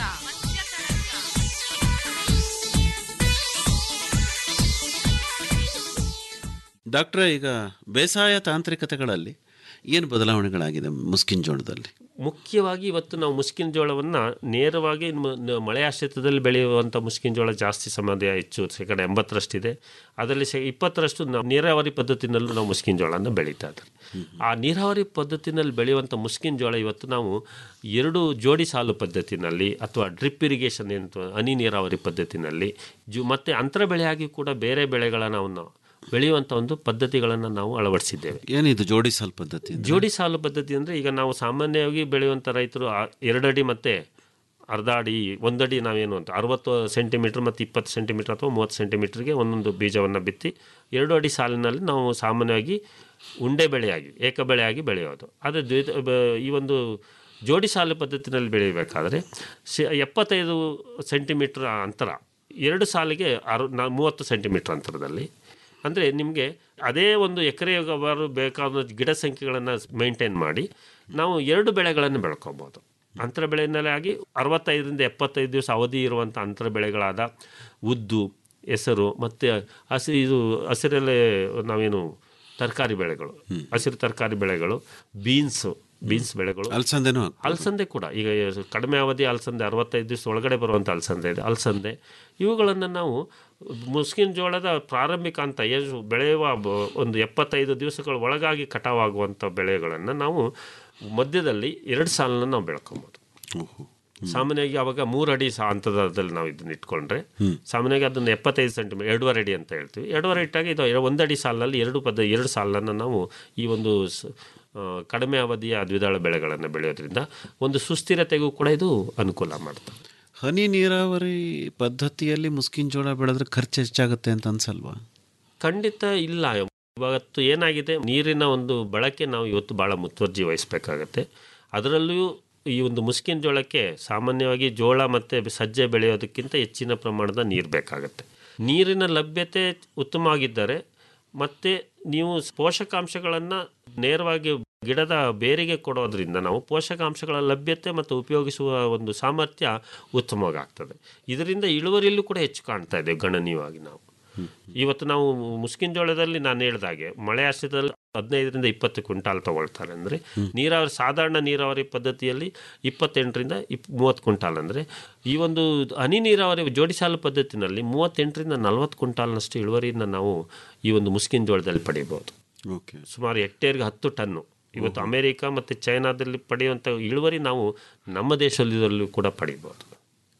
ಡಾಕ್ಟ್ರೆ ಈಗ ಬೇಸಾಯ ತಾಂತ್ರಿಕತೆಗಳಲ್ಲಿ ಏನು ಬದಲಾವಣೆಗಳಾಗಿದೆ ಮುಸ್ಕಿನ್ ಜೋಳದಲ್ಲಿ ಮುಖ್ಯವಾಗಿ ಇವತ್ತು ನಾವು ಮುಸ್ಕಿನ ಜೋಳವನ್ನು ನೇರವಾಗಿ ಮ- ನ- ಮಳೆ ಆಶ್ರಿತದಲ್ಲಿ ಬೆಳೆಯುವಂಥ ಮುಸ್ಕಿನ ಜೋಳ ಜಾಸ್ತಿ ಸಮಯ ಹೆಚ್ಚು ಶೇಕಡ ಎಂಬತ್ತರಷ್ಟಿದೆ ಅದರಲ್ಲಿ ಶೇ ಇಪ್ಪತ್ತರಷ್ಟು ನಾವು ನೀರಾವರಿ ಪದ್ಧತಿನಲ್ಲೂ ನಾವು ಮುಸ್ಕಿನ ಜೋಳನ ಬೆಳೀತಾ ಇದ್ದಾರೆ ಆ ನೀರಾವರಿ ಪದ್ಧತಿನಲ್ಲಿ ಬೆಳೆಯುವಂಥ ಮುಸ್ಕಿನ ಜೋಳ ಇವತ್ತು ನಾವು ಎರಡು ಜೋಡಿ ಸಾಲು ಪದ್ಧತಿನಲ್ಲಿ ಅಥವಾ ಡ್ರಿಪ್ ಇರಿಗೇಷನ್ ಏನು ಹನಿ ನೀರಾವರಿ ಪದ್ಧತಿನಲ್ಲಿ ಜು ಮತ್ತು ಅಂತರ ಬೆಳೆಯಾಗಿ ಕೂಡ ಬೇರೆ ಬೆಳೆಗಳನ್ನು ನಾವು ಬೆಳೆಯುವಂಥ ಒಂದು ಪದ್ಧತಿಗಳನ್ನು ನಾವು ಅಳವಡಿಸಿದ್ದೇವೆ ಏನಿದು ಜೋಡಿ ಸಾಲ್ ಪದ್ಧತಿ ಜೋಡಿ ಸಾಲು ಪದ್ಧತಿ ಅಂದರೆ ಈಗ ನಾವು ಸಾಮಾನ್ಯವಾಗಿ ಬೆಳೆಯುವಂಥ ರೈತರು ಆ ಎರಡಡಿ ಮತ್ತು ಅರ್ಧ ಅಡಿ ಒಂದಡಿ ನಾವೇನು ಅಂತ ಅರವತ್ತು ಸೆಂಟಿಮೀಟ್ರ್ ಮತ್ತು ಇಪ್ಪತ್ತು ಸೆಂಟಿಮೀಟ್ರ್ ಅಥವಾ ಮೂವತ್ತು ಸೆಂಟಿಮೀಟ್ರಿಗೆ ಒಂದೊಂದು ಬೀಜವನ್ನು ಬಿತ್ತಿ ಎರಡು ಅಡಿ ಸಾಲಿನಲ್ಲಿ ನಾವು ಸಾಮಾನ್ಯವಾಗಿ ಉಂಡೆ ಬೆಳೆಯಾಗಿ ಏಕ ಬೆಳೆಯಾಗಿ ಬೆಳೆಯೋದು ಆದರೆ ದ್ವಿತ ಬ- ಈ ಒಂದು ಜೋಡಿ ಸಾಲು ಪದ್ಧತಿನಲ್ಲಿ ಬೆಳೆಯಬೇಕಾದ್ರೆ ಶ ಎಪ್ಪತ್ತೈದು ಸೆಂಟಿಮೀಟ್ರ್ ಅಂತರ ಎರಡು ಸಾಲಿಗೆ ಅರು ನಾ ಮೂವತ್ತು ಸೆಂಟಿಮೀಟ್ರ್ ಅಂತರದಲ್ಲಿ ಅಂದರೆ ನಿಮಗೆ ಅದೇ ಒಂದು ಎಕರೆ ಬರು ಬೇಕಾದ ಗಿಡ ಸಂಖ್ಯೆಗಳನ್ನು ಮೇಂಟೈನ್ ಮಾಡಿ ನಾವು ಎರಡು ಬೆಳೆಗಳನ್ನು ಬೆಳ್ಕೊಬೋದು ಅಂತರ ಬೆಳೆಯನ್ನಾಗಿ ಅರವತ್ತೈದರಿಂದ ಎಪ್ಪತ್ತೈದು ದಿವಸ ಅವಧಿ ಇರುವಂಥ ಅಂತರ ಬೆಳೆಗಳಾದ ಉದ್ದು ಹೆಸರು ಮತ್ತು ಹಸಿ ಇದು ಹಸಿರಲ್ಲೇ ನಾವೇನು ತರಕಾರಿ ಬೆಳೆಗಳು ಹಸಿರು ತರಕಾರಿ ಬೆಳೆಗಳು ಬೀನ್ಸು ಬೀನ್ಸ್ ಬೆಳೆಗಳು ಅಲಸಂದೆನೂ ಹಾಕ್ಬೋದು. ಅಲಸಂದೆ ಕೂಡ ಈಗ ಕಡಿಮೆ ಅವಧಿ ಅಲಸಂದೆ ಅರವತ್ತೈದು ದಿವಸ ಒಳಗಡೆ ಬರುವಂಥ ಅಲಸಂದೆ ಇದೆ ಅಲಸಂದೆ ಇವುಗಳನ್ನು ನಾವು ಮುಸ್ಕಿನ ಜೋಳದ ಪ್ರಾರಂಭಿಕ ಹಂತ ಏನು ಬೆಳೆಯುವ ಬ- ಒಂದು ಎಪ್ಪತ್ತೈದು ದಿವಸಗಳ ಒಳಗಾಗಿ ಕಟಾವಾಗುವಂಥ ಬೆಳೆಗಳನ್ನು ನಾವು ಮಧ್ಯದಲ್ಲಿ ಎರಡು ಸಾಲನ್ನು ನಾವು ಬೆಳ್ಕೊಬೋದು ಸಾಮಾನ್ಯವಾಗಿ ಅವಾಗ ಮೂರು ಅಡಿ ಸಾ ಹಂತದಲ್ಲಿ ನಾವು ಇದನ್ನ ಇಟ್ಕೊಂಡ್ರೆ ಸಾಮಾನ್ಯವಾಗಿ ಅದನ್ನು ಎಪ್ಪತ್ತೈದು ಸೆಂಟಿಮೀಟರ್ ಎರಡೂವರೆ ಅಡಿ ಅಂತ ಹೇಳ್ತೀವಿ ಎರಡೂವರೆ ಇಟ್ಟಾಗ ಇದು ಎರ- ಒಂದಡಿ ಸಾಲಿನಲ್ಲಿ ಎರಡು ಪದ ಎರಡು ಸಾಲನ್ನು ನಾವು ಈ ಒಂದು ಸ- ಆ, ಕಡಿಮೆ ಅವಧಿಯ ದ್ವಿದಳ ಬೆಳೆಗಳನ್ನು ಬೆಳೆಯೋದ್ರಿಂದ ಒಂದು ಸುಸ್ಥಿರತೆಗೂ ಕೂಡ ಇದು ಅನುಕೂಲ ಮಾಡ್ತದೆ ಹನಿ ನೀರಾವರಿ ಪದ್ಧತಿಯಲ್ಲಿ ಮುಸ್ಕಿನ್ ಜೋಳ ಬೆಳೆದ್ರೆ ಖರ್ಚು ಹೆಚ್ಚಾಗುತ್ತೆ ಅಂತ ಅನ್ಸಲ್ವಾ ಖಂಡಿತ ಇಲ್ಲ ಇವತ್ತು ಏನಾಗಿದೆ ನೀರಿನ ಒಂದು ಬಳಕೆ ನಾವು ಇವತ್ತು ಭಾಳ ಮುತುವರ್ಜಿ ವಹಿಸಬೇಕಾಗತ್ತೆ ಅದರಲ್ಲೂ ಈ ಒಂದು ಮುಸ್ಕಿನ ಜೋಳಕ್ಕೆ ಸಾಮಾನ್ಯವಾಗಿ ಜೋಳ ಮತ್ತು ಸಜ್ಜೆ ಬೆಳೆಯೋದಕ್ಕಿಂತ ಹೆಚ್ಚಿನ ಪ್ರಮಾಣದ ನೀರು ಬೇಕಾಗತ್ತೆ ನೀರಿನ ಲಭ್ಯತೆ ಉತ್ತಮವಾಗಿದ್ದರೆ ಮತ್ತು ನೀವು ಪೋಷಕಾಂಶಗಳನ್ನು ನೇರವಾಗಿ ಗಿಡದ ಬೇರಿಗೆ ಕೊಡೋದ್ರಿಂದ ನಾವು ಪೋಷಕಾಂಶಗಳ ಲಭ್ಯತೆ ಮತ್ತು ಉಪಯೋಗಿಸುವ ಒಂದು ಸಾಮರ್ಥ್ಯ ಉತ್ತಮವಾಗಿ ಆಗ್ತದೆ ಇದರಿಂದ ಇಳುವರಿಯಲ್ಲೂ ಕೂಡ ಹೆಚ್ಚು ಕಾಣ್ತಾ ಇದೆ ಗಣನೀಯವಾಗಿ ನಾವು ಇವತ್ತು ನಾವು ಮುಸ್ಕಿನ ಜೋಳದಲ್ಲಿ ನಾನು ಹೇಳ್ದಾಗೆ ಮಳೆ ಆಶ್ರಿತದಲ್ಲಿ ಹದಿನೈದರಿಂದ ಇಪ್ಪತ್ತು ಕ್ವಿಂಟಾಲ್ ತಗೊಳ್ತಾರೆ ಅಂದರೆ ನೀರಾವರಿ ಸಾಧಾರಣ ನೀರಾವರಿ ಪದ್ಧತಿಯಲ್ಲಿ ಇಪ್ಪತ್ತೆಂಟರಿಂದ ಇಪ್ ಮೂವತ್ತು ಕ್ವಿಂಟಾಲ್ ಅಂದರೆ ಈ ಒಂದು ಹನಿ ನೀರಾವರಿ ಜೋಡಿ ಸಾಲು ಪದ್ಧತಿನಲ್ಲಿ ಮೂವತ್ತೆಂಟರಿಂದ ನಲವತ್ತು ಕ್ವಿಂಟಾಲ್ನಷ್ಟು ಇಳುವರಿಯನ್ನು ನಾವು ಈ ಒಂದು ಮುಸ್ಕಿನ ಜೋಳದಲ್ಲಿ ಪಡಿಬೋದು ಓಕೆ ಸುಮಾರು ಹೆಕ್ಟೇರ್ಗೆ ಹತ್ತು ಟನ್ನು ಇವತ್ತು ಅಮೇರಿಕ ಮತ್ತು ಚೈನಾದಲ್ಲಿ ಪಡೆಯುವಂಥ ಇಳುವರಿ ನಾವು ನಮ್ಮ ದೇಶದಲ್ಲೂ ಕೂಡ ಪಡಿಬೋದು